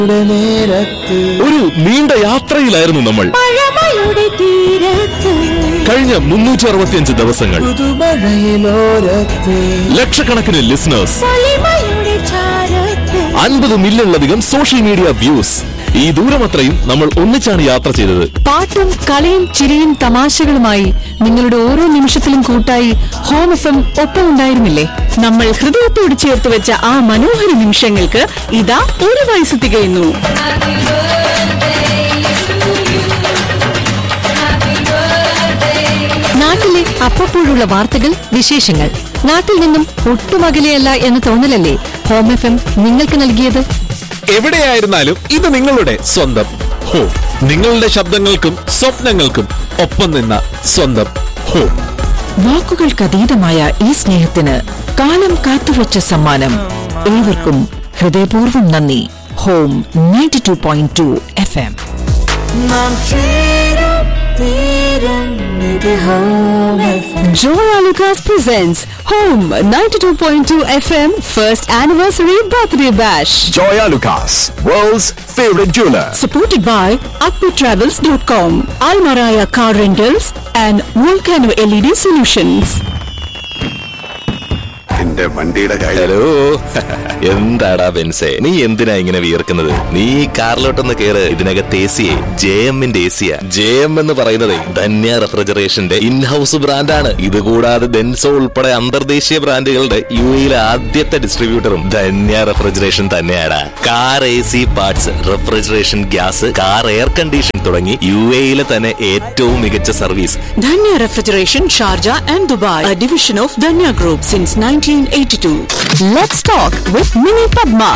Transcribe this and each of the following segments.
നേരത്ത് ഒരു നീണ്ട യാത്രയിലായിരുന്നു നമ്മൾ പഴമയുടെ തീരത്ത് കഴിഞ്ഞ മുന്നൂറ്റി അറുപത്തിയഞ്ച് ദിവസങ്ങൾ പുതുമഴയിലോരത്ത് ലക്ഷക്കണക്കിന് ലിസണേഴ്സ് പൊലിമയുടെ ചാരത്ത് അൻപത് മില്യണിലധികം സോഷ്യൽ മീഡിയ വ്യൂസ് ഈ ദൂരമത്രയും നമ്മൾ ഒന്നിച്ചാണ് യാത്ര ചെയ്തത് പാട്ടും കളിയും ചിരിയും തമാശകളുമായി നിങ്ങളുടെ ഓരോ നിമിഷത്തിലും കൂട്ടായി ഹോം എഫ് എം ഒപ്പം ഉണ്ടായിരുന്നില്ലേ നമ്മൾ ഹൃദയത്തോട് ചേർത്ത് വെച്ച ആ മനോഹര നിമിഷങ്ങൾക്ക് ഇതാ ഒരു വയസ്സ് തികയുന്നു നാട്ടിലെ അപ്പപ്പോഴുള്ള വാർത്തകൾ വിശേഷങ്ങൾ നാട്ടിൽ നിന്നും ഒട്ടും അകലെയല്ല എന്ന തോന്നലല്ലേ ഹോം എഫ് എം നിങ്ങൾക്ക് നൽകിയത് എവിടെയായിരുന്നാലും ഇത് നിങ്ങളുടെ സ്വന്തം ഹോ നിങ്ങളുടെ ശബ്ദങ്ങൾക്കും സ്വപ്നങ്ങൾക്കും ഒപ്പം നിന്ന സ്വന്തം ഹോ വാക്കുകൾക്കതീതമായ ഈ സ്നേഹത്തിന് കാലം കാത്തുവച്ച സമ്മാനം ഏവർക്കും ഹൃദയപൂർവ്വം നന്ദി home ninety two point two F M നാം ചേരും തീരും ഇത് home FM. Joya Lucas presents Home 92.2 FM First Anniversary Birthday Bash. Joya Lucas, world's favorite jeweler. Supported by AkpiTravels.com, Almaraya Car Rentals, and Volcano LED Solutions. എന്റെ വണ്ടിയുടെ കാര്യം hello എന്താടാ ബെൻസേ നീ എന്തിനാ ഇങ്ങനെ വിയർക്കുന്നത് നീ ഈ കാറിലോട്ടൊന്ന് കേറ് ഇതിനകത്ത് എ സിയെ ജെ എമ്മിന്റെ എ സിയാ ജെ എം എന്ന് പറയുന്നത് ധന്യ റെഫ്രിജറേഷന്റെ ഇൻഹൌസ് ബ്രാൻഡാണ് ഇത് കൂടാതെ ഡെൻസോ ഉൾപ്പെടെ അന്തർദേശീയ ബ്രാൻഡുകളുടെ യു എയിലെ ആദ്യത്തെ ഡിസ്ട്രിബ്യൂട്ടറും ധന്യ റെഫ്രിജറേഷൻ തന്നെയാണ് car A C parts refrigeration gas car air condition തുടങ്ങി യു എയിലെ തന്നെ ഏറ്റവും മികച്ച service Dhanya Refrigeration, Sharjah and Dubai, a division of Dhanya Group since 1982. Let's talk with Mini Padma.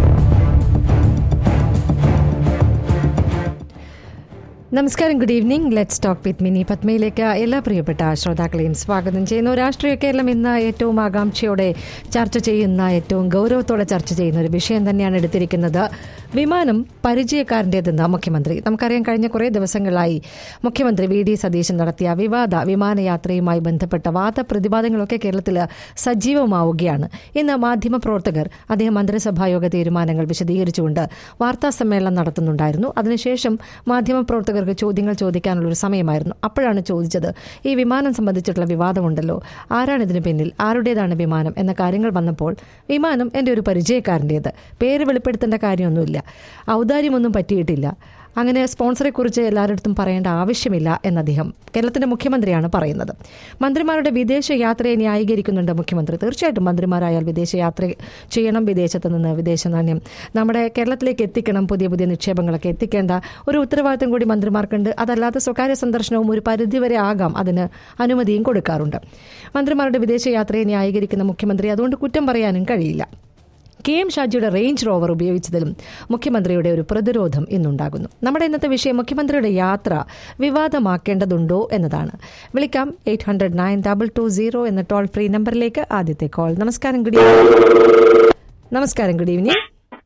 നമസ്കാരം good evening let's talk with Mini പത്മയിലേക്ക് എല്ലാ പ്രിയപ്പെട്ട ശ്രോതാക്കളെയും സ്വാഗതം ചെയ്യുന്നു രാഷ്ട്രീയ കേരളം ഇന്ന് ഏറ്റവും ആകാംക്ഷയോടെ ചർച്ച ചെയ്യുന്ന ഏറ്റവും ഗൗരവത്തോടെ ചർച്ച ചെയ്യുന്ന ഒരു വിഷയം തന്നെയാണ് എടുത്തിരിക്കുന്നത് വിമാനം പരിചയക്കാരൻ്റേതെന്ന് മുഖ്യമന്ത്രി നമുക്കറിയാം കഴിഞ്ഞ കുറേ ദിവസങ്ങളായി മുഖ്യമന്ത്രി വി ഡി സതീശൻ നടത്തിയ വിവാദ വിമാനയാത്രയുമായി ബന്ധപ്പെട്ട വാദപ്രതിവാദങ്ങളൊക്കെ കേരളത്തിൽ സജീവമാവുകയാണ് ഇന്ന് മാധ്യമപ്രവർത്തകർ അദ്ദേഹം മന്ത്രിസഭായോഗ തീരുമാനങ്ങൾ വിശദീകരിച്ചുകൊണ്ട് വാർത്താ സമ്മേളനം നടത്തുന്നുണ്ടായിരുന്നു അതിനുശേഷം മാധ്യമപ്രവർത്തകർക്ക് ചോദ്യങ്ങൾ ചോദിക്കാനുള്ള ഒരു സമയമായിരുന്നു അപ്പോഴാണ് ചോദിച്ചത് ഈ വിമാനം സംബന്ധിച്ചിട്ടുള്ള വിവാദമുണ്ടല്ലോ ആരാണ് ഇതിന് പിന്നിൽ ആരുടേതാണ് വിമാനം എന്ന കാര്യങ്ങൾ വന്നപ്പോൾ വിമാനം എൻ്റെ ഒരു പരിചയക്കാരൻ്റേത് പേര് വെളിപ്പെടുത്തേണ്ട കാര്യമൊന്നുമില്ല ഔദാര്യമൊന്നും പറ്റിയിട്ടില്ല അങ്ങനെ സ്പോൺസറെ കുറിച്ച് എല്ലാവരുടെ പറയേണ്ട ആവശ്യമില്ല എന്ന് അദ്ദേഹം കേരളത്തിന്റെ മുഖ്യമന്ത്രിയാണ് പറയുന്നത് മന്ത്രിമാരുടെ വിദേശ യാത്രയെ ന്യായീകരിക്കുന്നുണ്ട് മുഖ്യമന്ത്രി തീർച്ചയായിട്ടും മന്ത്രിമാരായാൽ വിദേശ യാത്ര ചെയ്യണം വിദേശത്ത് നിന്ന് വിദേശ നാണ്യം നമ്മുടെ കേരളത്തിലേക്ക് എത്തിക്കണം പുതിയ പുതിയ നിക്ഷേപങ്ങളൊക്കെ എത്തിക്കേണ്ട ഒരു ഉത്തരവാദിത്തം കൂടി മന്ത്രിമാർക്കുണ്ട് അതല്ലാതെ സ്വകാര്യ സന്ദർശനവും ഒരു പരിധിവരെ ആകാം അതിന് അനുമതിയും കൊടുക്കാറുണ്ട് മന്ത്രിമാരുടെ വിദേശ യാത്രയെ ന്യായീകരിക്കുന്ന മുഖ്യമന്ത്രി അതുകൊണ്ട് കുറ്റം പറയാനും കഴിയില്ല കെ എം ഷാജിയുടെ റേഞ്ച് റോവർ ഉപയോഗിച്ചതിലും മുഖ്യമന്ത്രിയുടെ ഒരു പ്രതിരോധം ഇന്നുണ്ടാകുന്നു നമ്മുടെ ഇന്നത്തെ വിഷയം മുഖ്യമന്ത്രിയുടെ യാത്ര വിവാദമാക്കേണ്ടതുണ്ടോ എന്നതാണ് വിളിക്കാം eight hundred nine double two zero എന്ന ടോൾ ഫ്രീ നമ്പറിലേക്ക് ആദ്യത്തെ കോൾ നമസ്കാരം ഗുഡ് ഈവനിങ് നമസ്കാരം ഗുഡ് ഈവനിങ്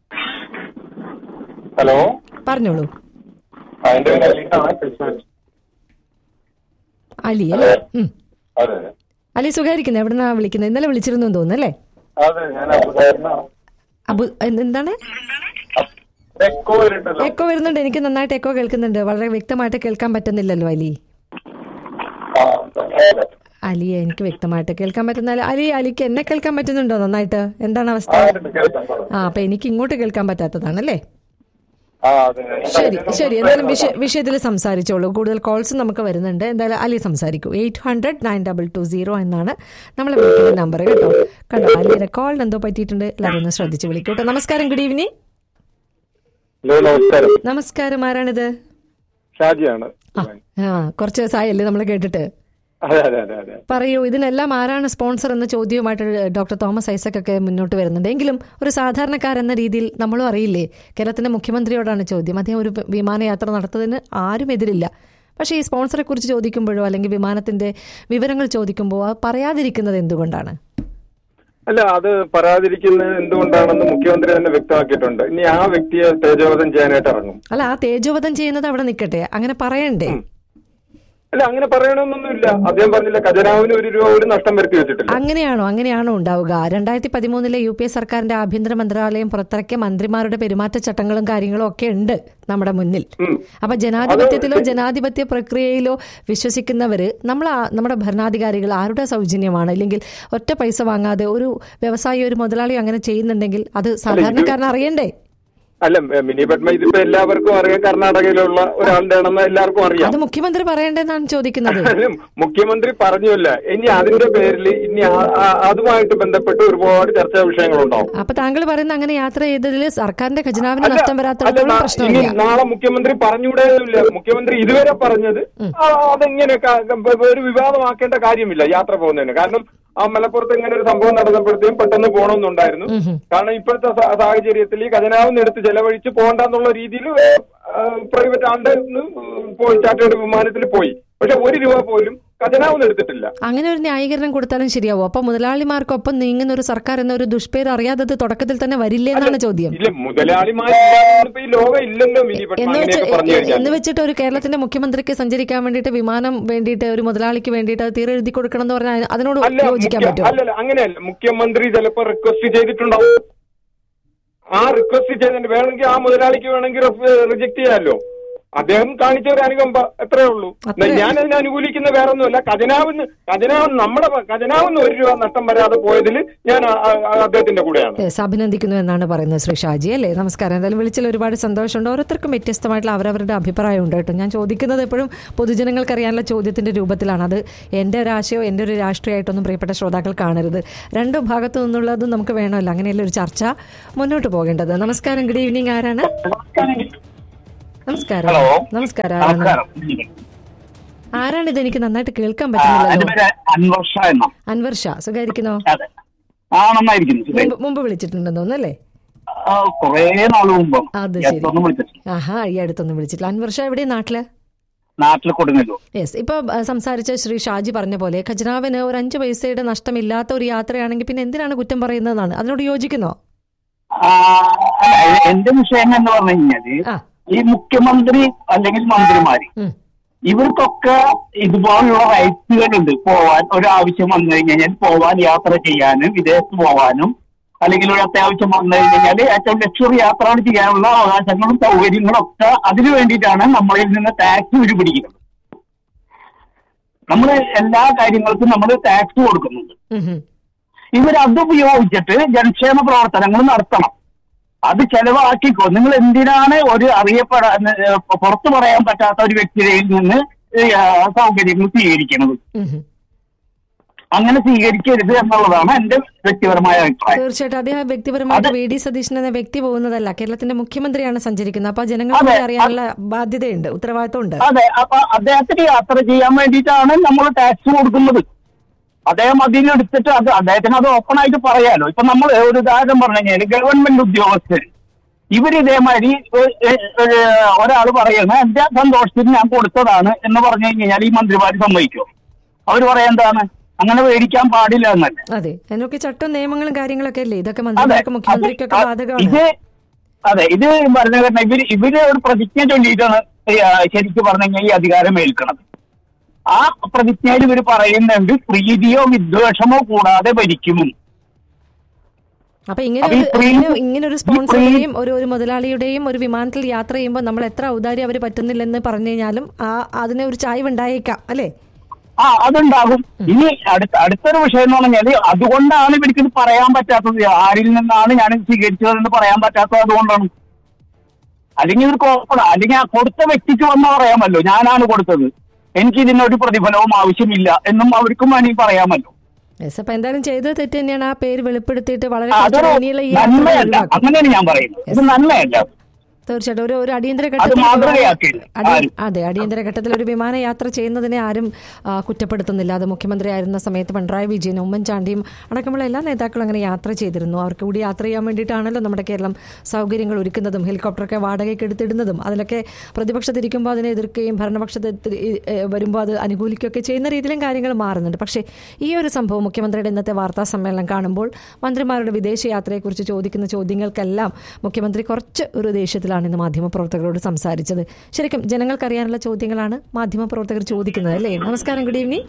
ഹലോ പറഞ്ഞോളൂ ആ, എന്റെ പേര് അലീഷാണ് തൃശ്ശൂർ അലി അല്ലേ ഉം. അതെ അലി സുഖായിരിക്കുന്നത് എവിടെന്നാ വിളിക്കുന്നത് ഇന്നലെ വിളിച്ചിരുന്നു എന്ന് തോന്നുന്നു അല്ലേ അതെ ഞാൻ അബുദാബിന്നാണ് അബു എന്ത്- എന്താണ് എക്കോ വരുന്നുണ്ടല്ലോ എക്കോ വരുന്നുണ്ട് എനിക്ക് നന്നായിട്ട് എക്കോ കേൾക്കുന്നുണ്ട് വളരെ വ്യക്തമായിട്ട് കേൾക്കാൻ പറ്റുന്നില്ലല്ലോ അലി ആ, അലിയെ എനിക്ക് വ്യക്തമായിട്ട് കേൾക്കാൻ പറ്റുന്ന അലി അലിക്ക് എന്നെ കേൾക്കാൻ പറ്റുന്നുണ്ടോ നന്നായിട്ട് എന്താണ് അവസ്ഥ ആ, ഉണ്ട്, കേൾക്കാം, പറ. ആ അപ്പൊ എനിക്ക് ഇങ്ങോട്ട് കേൾക്കാൻ പറ്റാത്തതാണല്ലേ ആ, അതെ. ശരി ശരി എന്തായാലും വിഷയ- വിഷയത്തിൽ സംസാരിച്ചോളൂ കൂടുതൽ കോൾസ് നമുക്ക് വരുന്നുണ്ട് എന്തായാലും അലി സംസാരിക്കൂ eight hundred nine double two zero എന്നാണ് നമ്മളെ വിളിക്കുന്ന നമ്പർ കേട്ടോ കണ്ടോ അലിയുടെ കോളിന് എന്തോ പറ്റിയിട്ടുണ്ട് എല്ലാവരും ഒന്ന് ശ്രദ്ധിച്ച് വിളിക്കൂ കേട്ടോ നമസ്കാരം ഗുഡ് ഈവനിങ് ഹലോ നമസ്കാരം നമസ്കാരം ആരാണിത് ഷാജിയാണ് ആ ആ കുറച്ച് ദിവസമായല്ലേ നമ്മൾ കേട്ടിട്ട് അതെ അതെ അതെ അതെ പറയൂ ഇതിനെല്ലാം ആരാണ് സ്പോൺസർ എന്ന ചോദ്യവുമായിട്ട് ഡോക്ടർ തോമസ് ഐസക് ഒക്കെ മുന്നോട്ട് വരുന്നുണ്ട് എങ്കിലും ഒരു സാധാരണക്കാരെന്ന രീതിയിൽ നമ്മളും അറിയില്ലേ കേരളത്തിന്റെ മുഖ്യമന്ത്രിയോടാണ് ചോദ്യം അദ്ദേഹം ഒരു വിമാനയാത്ര നടത്തുന്നതിന് ആരും എതിരില്ല പക്ഷേ ഈ സ്പോൺസറെ കുറിച്ച് ചോദിക്കുമ്പോഴോ അല്ലെങ്കിൽ വിമാനത്തിന്റെ വിവരങ്ങൾ ചോദിക്കുമ്പോൾ അത് പറയാതിരിക്കുന്നത് എന്തുകൊണ്ടാണ് അല്ല അത് പറയാതിരിക്കുന്നത് എന്തുകൊണ്ടാണെന്ന് മുഖ്യമന്ത്രി തന്നെ വ്യക്തമാക്കിയിട്ടുണ്ട് ഇനി ആ വ്യക്തിയെ തേജോവധം ചെയ്യാനായിട്ട് ഇറങ്ങും അല്ല ആ തേജോവധം ചെയ്യുന്നത് അവിടെ നിൽക്കട്ടെ അങ്ങനെ പറയണ്ടേ അല്ല അങ്ങനെ പറയണമെന്നൊന്നുമില്ല അദ്ദേഹം പറഞ്ഞില്ല ഖജനാവിന് ഒരു രൂപ ഒരു നഷ്ടം വരുത്തി വെച്ചിട്ടില്ല അങ്ങനെയാണോ അങ്ങനെയാണോ ഉണ്ടാവുക രണ്ടായിരത്തി പതിമൂന്നിലെ യു പി എ സർക്കാരിന്റെ ആഭ്യന്തര മന്ത്രാലയം പുറത്തിറക്കിയ മന്ത്രിമാരുടെ പെരുമാറ്റച്ചട്ടങ്ങളും കാര്യങ്ങളും ഒക്കെ ഉണ്ട് നമ്മുടെ മുന്നിൽ ഉം. അപ്പൊ ജനാധിപത്യത്തിലോ ജനാധിപത്യ പ്രക്രിയയിലോ വിശ്വസിക്കുന്നവര് നമ്മൾ ആ- നമ്മുടെ ഭരണാധികാരികൾ ആരുടെ സൗജന്യമാണ് അല്ലെങ്കിൽ ഒറ്റ പൈസ വാങ്ങാതെ ഒരു വ്യവസായി ഒരു മുതലാളി അങ്ങനെ ചെയ്യുന്നുണ്ടെങ്കിൽ അത് സാധാരണക്കാരൻ അറിയണ്ടേ അല്ല മിനി പത്മ ഇതിപ്പോ എല്ലാവർക്കും അറിയാം കർണാടകയിലുള്ള ഒരാളുടെ ആണെന്ന് എല്ലാവർക്കും അറിയാം അത് മുഖ്യമന്ത്രി പറയേണ്ടതെന്നാണ് ചോദിക്കുന്നത് അല്ല, മുഖ്യമന്ത്രി പറഞ്ഞല്ല ഇനി അതിന്റെ പേരിൽ ഇനി ആ- ആ- അതുമായിട്ട് ബന്ധപ്പെട്ട് ഒരുപാട് ചർച്ചാ വിഷയങ്ങളുണ്ടാവും അപ്പൊ താങ്കൾ പറയുന്ന അങ്ങനെ യാത്ര ചെയ്തതിൽ സർക്കാരിന്റെ ഖജനാവിന് അല്ല, നഷ്ടം അല്ല, വരാത്തിടത്തോളം നാ- ഇനി പ്രശ്നമില്ല നാളെ മുഖ്യമന്ത്രി പറഞ്ഞുകൂടെയില്ല മുഖ്യമന്ത്രി ഇതുവരെ പറഞ്ഞത് ആ, അതെങ്ങനെ ക- ക- ഒരു വിവാദമാക്കേണ്ട കാര്യമില്ല യാത്ര പോകുന്നതിന് കാരണം ആ മലപ്പുറത്ത് ഇങ്ങനെ ഒരു സംഭവം നടന്നപ്പോഴത്തേക്കും പെട്ടെന്ന് പോകണമെന്നുണ്ടായിരുന്നു കാരണം ഇപ്പോഴത്തെ സാ- സാഹചര്യത്തിൽ ഈ ഖജനാവിന്ന് എടുത്ത് ചെലവഴിച്ച് പോകണ്ടെന്നുള്ള രീതിയിൽ പ്രൈവറ്റ് ആളുടെ നിന്ന് പോയി ചാറ്റയുടെ വിമാനത്തിൽ പോയി പക്ഷെ ഒരു രൂപ പോലും ഖജനാവിന്ന് എടുത്തിട്ടില്ല അങ്ങനെ ഒരു ന്യായീകരണം കൊടുത്താലും ശരിയാവും അപ്പൊ മുതലാളിമാർക്കൊപ്പം നീങ്ങുന്ന ഒരു സർക്കാർ എന്ന ഒരു ദുഷ്പേര് അറിയാത്തത് തുടക്കത്തിൽ തന്നെ വരില്ലേ എന്നാണ് ചോദ്യം ഇല്ല മുതലാളിമാരില്ലാതെ ഇപ്പൊ ഈ ലോകം ഇല്ലല്ലോ മിനി പത്മ എന്ന് വെച്ച് അങ്ങനെയൊക്കെ പറഞ്ഞു കഴിഞ്ഞാൽ എന്ന് വെച്ചിട്ട് ഒരു കേരളത്തിന്റെ മുഖ്യമന്ത്രിക്ക് സഞ്ചരിക്കാൻ വേണ്ടിയിട്ട് വിമാനം വേണ്ടിയിട്ട് ഒരു മുതലാളിക്ക് വേണ്ടിയിട്ട് അത് തീരെ എഴുതി കൊടുക്കണം എന്ന് പറഞ്ഞാൽ അതിനോട് അല്ല യോജിക്കാൻ മുഖ്യ- പറ്റുമോ അല്ലല്ല അങ്ങനെയല്ല മുഖ്യമന്ത്രി ചിലപ്പോ റിക്വസ്റ്റ് ചെയ്തിട്ടുണ്ടാവും ആ റിക്വസ്റ്റ് ചെയ്തിട്ട് വേണമെങ്കിൽ ആ മുതലാളിക്ക് വേണമെങ്കിൽ റിജക്ട് ചെയ്യാമല്ലോ അദ്ദേഹം കാണിച്ച ഒരു അനുകമ്പ എത്രയേ ഉള്ളൂ അത്രേ- ഞാൻ അതിനെ അനുകൂലിക്കുന്ന വേറൊന്നുമല്ല ഖജനാവിന് ഖജനാവ് നമ്മുടെ ഖജനാവിന് ഒരു രൂപ നഷ്ടം വരാതെ പോയതിൽ ഞാൻ ആ- ആ- ആ അദ്ദേഹത്തിന്റെ കൂടെയാണ് Yes, അഭിനന്ദിക്കുന്നു എന്നാണ് പറയുന്നത് ശ്രീ ഷാജി അല്ലേ നമസ്കാരം എന്തായാലും വിളിച്ചതിൽ ഒരുപാട് സന്തോഷമുണ്ട് ഓരോരുത്തർക്കും വ്യത്യസ്തമായിട്ടുള്ള അവരവരുടെ അഭിപ്രായം ഉണ്ട് കേട്ടോ ഞാൻ ചോദിക്കുന്നത് എപ്പോഴും പൊതുജനങ്ങൾക്ക് അറിയാനുള്ള ചോദ്യത്തിന്റെ രൂപത്തിലാണ് അത് എൻ്റെ ഒരു ആശയോ എൻ്റെ ഒരു രാഷ്ട്രീയമായിട്ടൊന്നും പ്രിയപ്പെട്ട ശ്രോതാക്കൾ കാണരുത് രണ്ടു ഭാഗത്തു നിന്നുള്ളതും നമുക്ക് വേണമല്ലോ അങ്ങനെയല്ല ഒരു ചർച്ച മുന്നോട്ട് പോകേണ്ടത് നമസ്കാരം ഗുഡ് ഈവനിങ് ആരാണ് നമസ്കാരം ഹലോ. നമസ്കാരം ആരാണ് നമസ്കാരം ആരാണിത് എനിക്ക് നന്നായിട്ട് കേൾക്കാൻ ആ, എന്റെ പറ്റുന്നില്ലല്ലോ പേര് അൻവർ ഷാ എന്ന അൻവർ ഷാ സുഖായിരിക്കുന്നോ അതെ ആ നന്നായിരിക്കുന്നു സുഖം. മുമ്പ് മുമ്പ് വിളിച്ചിട്ടുണ്ടെന്ന് തോന്നുന്നു അല്ലേ ആ, കുറേ നാൾ മുമ്പ് അത് ശരി. എത്തൊന്നും വിളിച്ചിട്ടില്ല ആഹാ ഈ അടുത്തൊന്നും വിളിച്ചിട്ടില്ല അൻവർ ഷാ എവിടെ നാട്ടില് നാട്ടിൽ കൊടുങ്ങല്ലോ യെസ് ഇപ്പൊ ആ, സംസാരിച്ച ശ്രീ ഷാജി പറഞ്ഞ പോലെ ഖജനാവിന് ഒരു അഞ്ച് പൈസയുടെ നഷ്ടമില്ലാത്ത ഒരു യാത്രയാണെങ്കിൽ പിന്നെ എന്തിനാണ് കുറ്റം പറയുന്നതെന്നാണ് അതിനോട് യോജിക്കുന്നോ ആ, അല്ല, എ- എന്റെ വിഷയം എന്ന് പറഞ്ഞു കഴിഞ്ഞാല് ആ ഈ മുഖ്യമന്ത്രി അല്ലെങ്കിൽ മന്ത്രിമാര് ഉം. ഇവർക്കൊക്കെ ഇതുപോലുള്ള റൈറ്റ്സുകളുണ്ട് പോവാൻ ഒരു ആവശ്യം വന്നു കഴിഞ്ഞാൽ പോവാൻ യാത്ര ചെയ്യാനും വിദേശത്ത് പോവാനും അല്ലെങ്കിൽ ഒരു അത്യാവശ്യം വന്നു കഴിഞ്ഞാൽ ഏറ്റവും ലക്ഷറി യാത്രകൾ ചെയ്യാനുള്ള അവകാശങ്ങളും സൗകര്യങ്ങളും ഒക്കെ അതിനു വേണ്ടിയിട്ടാണ് നമ്മളിൽ നിന്ന് ടാക്സ് പിടിക്കുന്നത് നമ്മൾ എല്ലാ കാര്യങ്ങൾക്കും നമ്മൾ ടാക്സ് കൊടുക്കുന്നുണ്ട് ഉം ഉം. ഇവർ അത് ഉപയോഗിച്ചിട്ട് ജനക്ഷേമ പ്രവർത്തനങ്ങൾ നടത്തണം അത് ചെലവാക്കിക്കോ നിങ്ങൾ എന്തിനാണ് ഒരു അറിയപ്പെടാൻ ഏഹ്, പുറത്തു പറയാൻ പറ്റാത്ത ഒരു വ്യക്തിയിൽ നിന്ന് ഈ, ആ, സൗകര്യങ്ങൾ സ്വീകരിക്കുന്നത് ഉം ഉം. അങ്ങനെ സ്വീകരിക്കരുത് എന്നുള്ളതാണ് എന്റെ വ്യക്തിപരമായ അഭിപ്രായം തീർച്ചയായിട്ടും അദ്ദേഹം വ്യക്തിപരമായിട്ട് അത് വി ഡി സതീശൻ എന്ന വ്യക്തി പോകുന്നതല്ല കേരളത്തിന്റെ മുഖ്യമന്ത്രിയാണ് സഞ്ചരിക്കുന്നത് അപ്പൊ ജനങ്ങൾക്ക് അതെ, കൂടി അറിയാനുള്ള ബാധ്യതയുണ്ട് ഉത്തരവാദിത്വമുണ്ട് അതെ അപ്പൊ അദ്ദേഹത്തിന് യാത്ര ചെയ്യാൻ വേണ്ടിയിട്ടാണ് നമ്മൾ ടാക്സ് കൊടുക്കുന്നത് അദ്ദേഹം അതിനെടുത്തിട്ട് അത് അദ്ദേഹത്തിന് അത് ഓപ്പൺ ആയിട്ട് പറയാലോ ഇപ്പൊ നമ്മൾ ഒരു ഉദാഹരണം പറഞ്ഞു കഴിഞ്ഞാൽ ഗവൺമെന്റ് ഉദ്യോഗസ്ഥർ ഇവർ ഇതേമാതിരി ഒരാൾ പറയുന്നത് എന്റെ സന്തോഷത്തിന് ഞാൻ കൊടുത്തതാണ് എന്ന് പറഞ്ഞു കഴിഞ്ഞാൽ ഈ മന്ത്രിമാർ സമ്മതിക്കും അവർ പറയാൻ എന്താണ് അങ്ങനെ മേടിക്കാൻ പാടില്ല എന്നല്ല അതെ അതിനൊക്കെ ചട്ടവും നിയമങ്ങളും കാര്യങ്ങളൊക്കെ അല്ലേ ഇതൊക്കെ അതെ മന്ത്രിമാർക്കും അത് മുഖ്യമന്ത്രിക്കൊക്കെ ഇത് ബാധകമാണ് അതെ ഇത് ഭരണഘടന ഇവര് ഇവര് ഒരു പ്രതിജ്ഞ ചൊല്ലിയിട്ടാണ് ഈ, ആ, ശരിക്കും പറഞ്ഞു കഴിഞ്ഞാൽ ഈ അധികാരം ഏൽക്കണത് ആ പ്രതിജ്ഞയിൽ ഇവർ പറയുന്നുണ്ട് പ്രീതിയോ വിദ്വേഷമോ കൂടാതെ ഭരിക്കുമെന്ന് അപ്പൊ ഇങ്ങനെ അപ്പൊ ഈ ഒരു പ്രീ- ഇങ്ങനെ- ഇങ്ങനെ ഒരു ഈ സ്പോൺസറുടെയും ഒരു ഒരു മുതലാളിയുടെയും ഒരു വിമാനത്തിൽ യാത്ര ചെയ്യുമ്പോൾ നമ്മൾ എത്ര ഔദാര്യം അവർ പറ്റുന്നില്ലെന്ന് പറഞ്ഞു കഴിഞ്ഞാലും ആ അതിന് ഒരു ചായ്വ് ഉണ്ടായേക്കാം അല്ലേ ആ അതുണ്ടാകും ഇനി അടുത്ത അടുത്തൊരു വിഷയം എന്ന് പറഞ്ഞാല് അതുകൊണ്ടാണ് ഇവർക്ക് ഇത് പറയാൻ പറ്റാത്തത് ആരിൽ നിന്നാണ് ഞാൻ സ്വീകരിച്ചതെന്ന് പറയാൻ പറ്റാത്തത് അതുകൊണ്ടാണ് അല്ലെങ്കിൽ ഇവർക്ക് ഓപ്പണ അല്ലെങ്കിൽ ആ കൊടുത്ത വ്യക്തിക്ക് വന്ന് പറയാമല്ലോ ഞാനാണ് കൊടുത്തത് എനിക്ക് ഇതിനൊരു പ്രതിഫലവും ആവശ്യമില്ല എന്നും അവർക്കും വേണമെങ്കിൽ പറയാമല്ലോ യെസ് അപ്പൊ എന്തായാലും ചെയ്തത് തെറ്റ് തന്നെയാണ് ആ പേര് വെളിപ്പെടുത്തിയിട്ട് വളരെ ആ, കുറച്ച് അതൊരു ഇനിയുള്ള ഈ യാത്ര നന്മയല്ല ഒഴിവാക്കും. അങ്ങനെയാണ് ഞാൻ പറയുന്നത് ഇത് നന്മയല്ല തീർച്ചയായിട്ടും ഒരു ഒരു അടിയന്തര അത് ഘട്ടത്തിൽ മാതൃകയാക്കിയില്ല അടി- ആരും. അതെ അടിയന്തര ഘട്ടത്തിൽ ഒരു വിമാനയാത്ര ചെയ്യുന്നതിനെ ആരും ആ, കുറ്റപ്പെടുത്തുന്നില്ല അത് മുഖ്യമന്ത്രിയായിരുന്ന സമയത്ത് പിണറായി വിജയനും ഉമ്മൻചാണ്ടിയും അടക്കമുള്ള എല്ലാ നേതാക്കളും അങ്ങനെ യാത്ര ചെയ്തിരുന്നു അവർക്ക് കൂടി യാത്ര ചെയ്യാൻ വേണ്ടിയിട്ടാണല്ലോ നമ്മുടെ കേരളം സൗകര്യങ്ങൾ ഒരുക്കുന്നതും ഹെലികോപ്റ്ററൊക്കെ വാടകയ്ക്ക് എടുത്തിടുന്നതും അതിലൊക്കെ പ്രതിപക്ഷത്തിരിക്കുമ്പോൾ അതിനെ എതിർക്കുകയും ഭരണപക്ഷത്ത് വരുമ്പോൾ അത് അനുകൂലിക്കുകയൊക്കെ ചെയ്യുന്ന രീതിയിലും കാര്യങ്ങൾ മാറുന്നുണ്ട് പക്ഷേ ഈ ഒരു സംഭവം മുഖ്യമന്ത്രിയുടെ ഇന്നത്തെ വാർത്താ സമ്മേളനം കാണുമ്പോൾ മന്ത്രിമാരുടെ വിദേശയാത്രയെക്കുറിച്ച് ചോദിക്കുന്ന ചോദ്യങ്ങൾക്കെല്ലാം മുഖ്യമന്ത്രി കുറച്ച് ഒരു ദേഷ്യത്തിലാണ് രീതിയിലാണ് ഇന്ന് മാധ്യമപ്രവർത്തകരോട് സംസാരിച്ചത് ശരിക്കും ജനങ്ങൾക്കറിയാനുള്ള ചോദ്യങ്ങളാണ് മാധ്യമപ്രവർത്തകർ ചോദിക്കുന്നത് അല്ലേ നമസ്കാരം ഗുഡ് ഈവനിങ്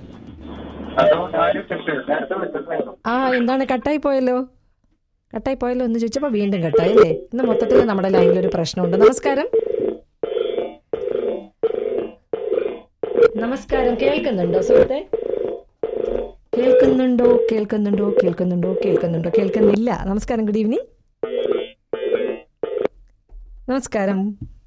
ആ എന്താണ് കട്ടായി പോയല്ലോ കട്ടായി പോയല്ലോ എന്ന് ചോദിച്ചപ്പോൾ വീണ്ടും കട്ടായി അല്ലേ ഇന്ന് മൊത്തത്തിൽ നമ്മുടെ ലൈനിൽ ഒരു പ്രശ്നമുണ്ട് നമസ്കാരം നമസ്കാരം കേൾക്കുന്നുണ്ടോ സുഹൃത്തെ കേൾക്കുന്നുണ്ടോ കേൾക്കുന്നുണ്ടോ കേൾക്കുന്നുണ്ടോ കേൾക്കുന്നുണ്ടോ കേൾക്കുന്നില്ല നമസ്കാരം ഗുഡ് ഈവനിങ് നമസ്കാരം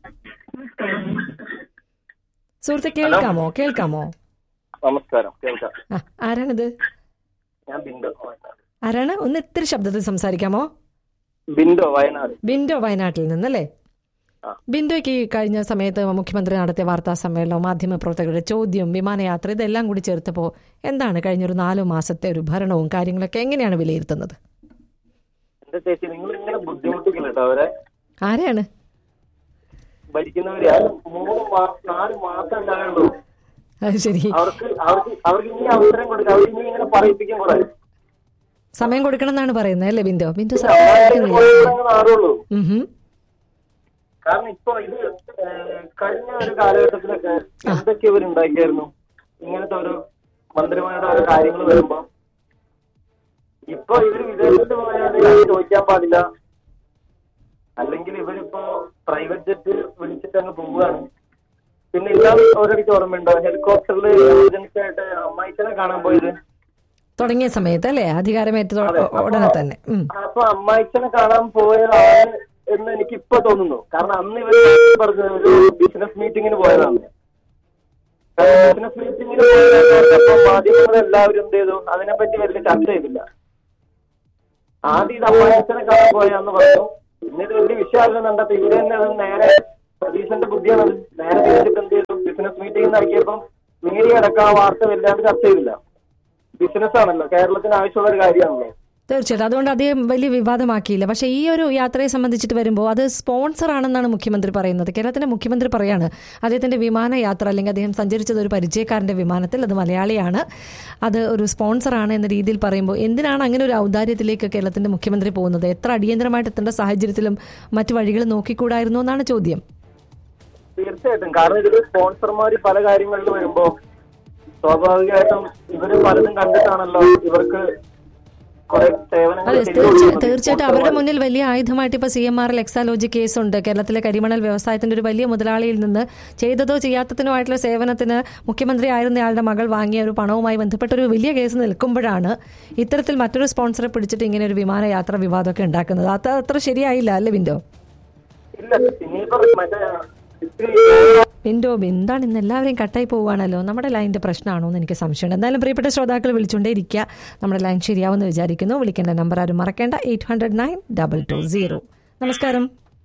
സുഹൃത്തെ കേൾക്കാമോ കേൾക്കാമോ നമസ്കാരം കേൾക്കാം ആ ആരാണിത് ഞാൻ ബിന്ദു ആരാണ് ഒന്ന് ഇത്തിരി ശബ്ദത്തിൽ സംസാരിക്കാമോ ബിന്ദു വയനാട് ബിൻഡോ വയനാട്ടിൽ നിന്നല്ലേ ആ. ബിൻഡോയ്ക്ക് ഈ കഴിഞ്ഞ സമയത്ത് മുഖ്യമന്ത്രി നടത്തിയ വാർത്താ സമ്മേളനം മാധ്യമപ്രവർത്തകരുടെ ചോദ്യം വിമാനയാത്ര ഇതെല്ലാം കൂടി ചേർത്തപ്പോൾ എന്താണ് കഴിഞ്ഞൊരു നാലു മാസത്തെ ഒരു ഭരണവും കാര്യങ്ങളൊക്കെ എങ്ങനെയാണ് വിലയിരുത്തുന്നത് എന്റെ ചേച്ചി നിങ്ങൾ ഇങ്ങനെ ബുദ്ധിമുട്ടിക്കില്ല കേട്ടോ അവരെ ആരെയാണ് ഭരിക്കുന്നവര് അത് മൂന്ന് മാസം നാല് മാസം ഉണ്ടാകുള്ളൂ അത് ശരി അവർക്ക് അവർക്ക് അവർക്ക് ഇനി അവസരം കൊടുക്കുക അവർ ഇനി ഇങ്ങനെ പറയിപ്പിക്കും കൂടെ സമയം കൊടുക്കണം എന്നാണ് പറയുന്നത് അല്ലേ ബിൻഡോ ബിൻഡോ അവരായിട്ട് പോയി നാടുള്ളൂ ഉം കാരണം ഇപ്പൊ ഇത് ഏഹ്, കഴിഞ്ഞ ഒരു കാലഘട്ടത്തിലൊക്കെ എന്തൊക്കെ ഇവർ ഉണ്ടാക്കിയായിരുന്നു ഇങ്ങനത്തെ ഒരു മന്ത്രിമാരുടെ ഓരോ കാര്യങ്ങൾ വരുമ്പോ ഇപ്പൊ ഇവര് വിദേശത്ത് പോയാൽ അത് ചോദിക്കാൻ പാടില്ല അല്ലെങ്കിൽ ഇവരിപ്പോ പ്രൈവറ്റ് ജെറ്റ് വിളിച്ചിട്ട് അങ്ങ് പോവുകയാണ് പിന്നെ ഇല്ലാതെ ഓരോരിക്ക് ഓർമ്മയുണ്ടോ ഹെലികോപ്റ്ററിൽ എമർജൻസി ആയിട്ട് അമ്മായിച്ചനെ കാണാൻ പോയത് തുടങ്ങിയ സമയത്ത് അല്ലേ അധികാരമേറ്റ തൊ- ഉടനെ തന്നെ ഉം. അപ്പൊ അമ്മായിച്ചനെ കാണാൻ പോയതാണ് എന്ന് എനിക്ക് ഇപ്പൊ തോന്നുന്നു കാരണം അന്ന് ഇവർ പറഞ്ഞ ഒരു ബിസിനസ് മീറ്റിങ്ങിന് പോയതാണ് ബിസിനസ് മീറ്റിങ്ങിന് പോയപ്പോ മാധ്യമങ്ങൾ എല്ലാവരും എന്ത് ചെയ്തു അതിനെപ്പറ്റി വലിയ ചർച്ച ചെയ്തില്ല ആദ്യം ഇത് അമ്മായിച്ചനെ കാണാൻ പോയാന്ന് പറഞ്ഞു പിന്നെ ഇത് വലിയ വിഷയമല്ല കണ്ടപ്പോ ഇവര് തന്നെ അത് നേരെ സതീശന്റെ ബുദ്ധിയാണത് നേരെ തിരിച്ചിട്ട് എന്ത് ചെയ്തു ബിസിനസ് മീറ്റിംഗ് നടക്കിയപ്പം മീഡിയ അടക്കം ആ വാർത്ത വല്ലാണ്ട് ചർച്ച ചെയ്തില്ല ബിസിനസ് ആണല്ലോ കേരളത്തിന് ആവശ്യമുള്ള ഒരു കാര്യമാണല്ലോ തീർച്ചയായിട്ടും അതുകൊണ്ട് അദ്ദേഹം വലിയ വിവാദമാക്കിയില്ല പക്ഷേ ഈ ഒരു യാത്രയെ സംബന്ധിച്ചിട്ട് വരുമ്പോൾ അത് സ്പോൺസർ ആണെന്നാണ് മുഖ്യമന്ത്രി പറയുന്നത് കേരളത്തിന്റെ മുഖ്യമന്ത്രി പറയാണ് അദ്ദേഹത്തിന്റെ വിമാനയാത്ര അല്ലെങ്കിൽ അദ്ദേഹം സഞ്ചരിച്ചത് ഒരു പരിചയക്കാരന്റെ വിമാനത്തിൽ അത് മലയാളിയാണ് അത് ഒരു സ്പോൺസറാണ് എന്ന രീതിയിൽ പറയുമ്പോൾ എന്തിനാണ് അങ്ങനെ ഒരു ഔദാര്യത്തിലേക്ക് കേരളത്തിന്റെ മുഖ്യമന്ത്രി പോകുന്നത് എത്ര അടിയന്തരമായിട്ട് എത്തേണ്ട സാഹചര്യത്തിലും മറ്റു വഴികൾ നോക്കിക്കൂടായിരുന്നു എന്നാണ് ചോദ്യം തീർച്ചയായിട്ടും കാരണം ഇതിൽ സ്പോൺസർമാർ പല കാര്യങ്ങളിൽ വരുമ്പോ സ്വാഭാവികമായിട്ടും ഇവര് പലതും കണ്ടിട്ടാണല്ലോ ഇവർക്ക് കുറെ സേവനങ്ങൾ അതെ ചെയ്തു തീർച്ച- കൊടുക്കുന്നത്. തീർച്ചയായിട്ടും അവരുടെ സ്പോൺസർമാര്. മുന്നിൽ വലിയ ആയുധമായിട്ട് ഇപ്പോൾ സി എം ആർ എക്സാലോജി കേസുണ്ട് കേരളത്തിലെ കരിമണൽ വ്യവസായത്തിന്റെ ഒരു വലിയ മുതലാളിയിൽ നിന്ന് ചെയ്തതോ ചെയ്യാത്തതിനോ ആയിട്ടുള്ള സേവനത്തിന് മുഖ്യമന്ത്രി ആയിരുന്നയാളുടെ മകൾ വാങ്ങിയ ഒരു പണവുമായി ബന്ധപ്പെട്ട ഒരു വലിയ കേസ് നിൽക്കുമ്പോഴാണ് ഇത്തരത്തിൽ മറ്റൊരു സ്പോൺസറെ പിടിച്ചിട്ട് ഇങ്ങനെ ഒരു വിമാനയാത്ര വിവാദമൊക്കെ ഉണ്ടാക്കുന്നത് അത് അത്ര ശരിയായില്ല അല്ലേ വിൻഡോ ഇല്ല ഇനിയിപ്പോ മറ്റേ ഇത്തിരി വിൻഡോ എന്താണ് ഇന്ന് എല്ലാവരെയും കട്ടായി പോവുകയാണല്ലോ നമ്മുടെ ലൈനിന്റെ പ്രശ്നമാണോ എന്ന് എനിക്ക് സംശയമുണ്ട് എന്തായാലും പ്രിയപ്പെട്ട ശ്രോതാക്കൾ വിളിച്ചുകൊണ്ടേ ഇരിക്കുക നമ്മുടെ ലൈൻ ശരിയാവുമെന്ന് വിചാരിക്കുന്നു വിളിക്കേണ്ട നമ്പർ ആരും മറക്കേണ്ട eight hundred nine double two zero നമസ്കാരം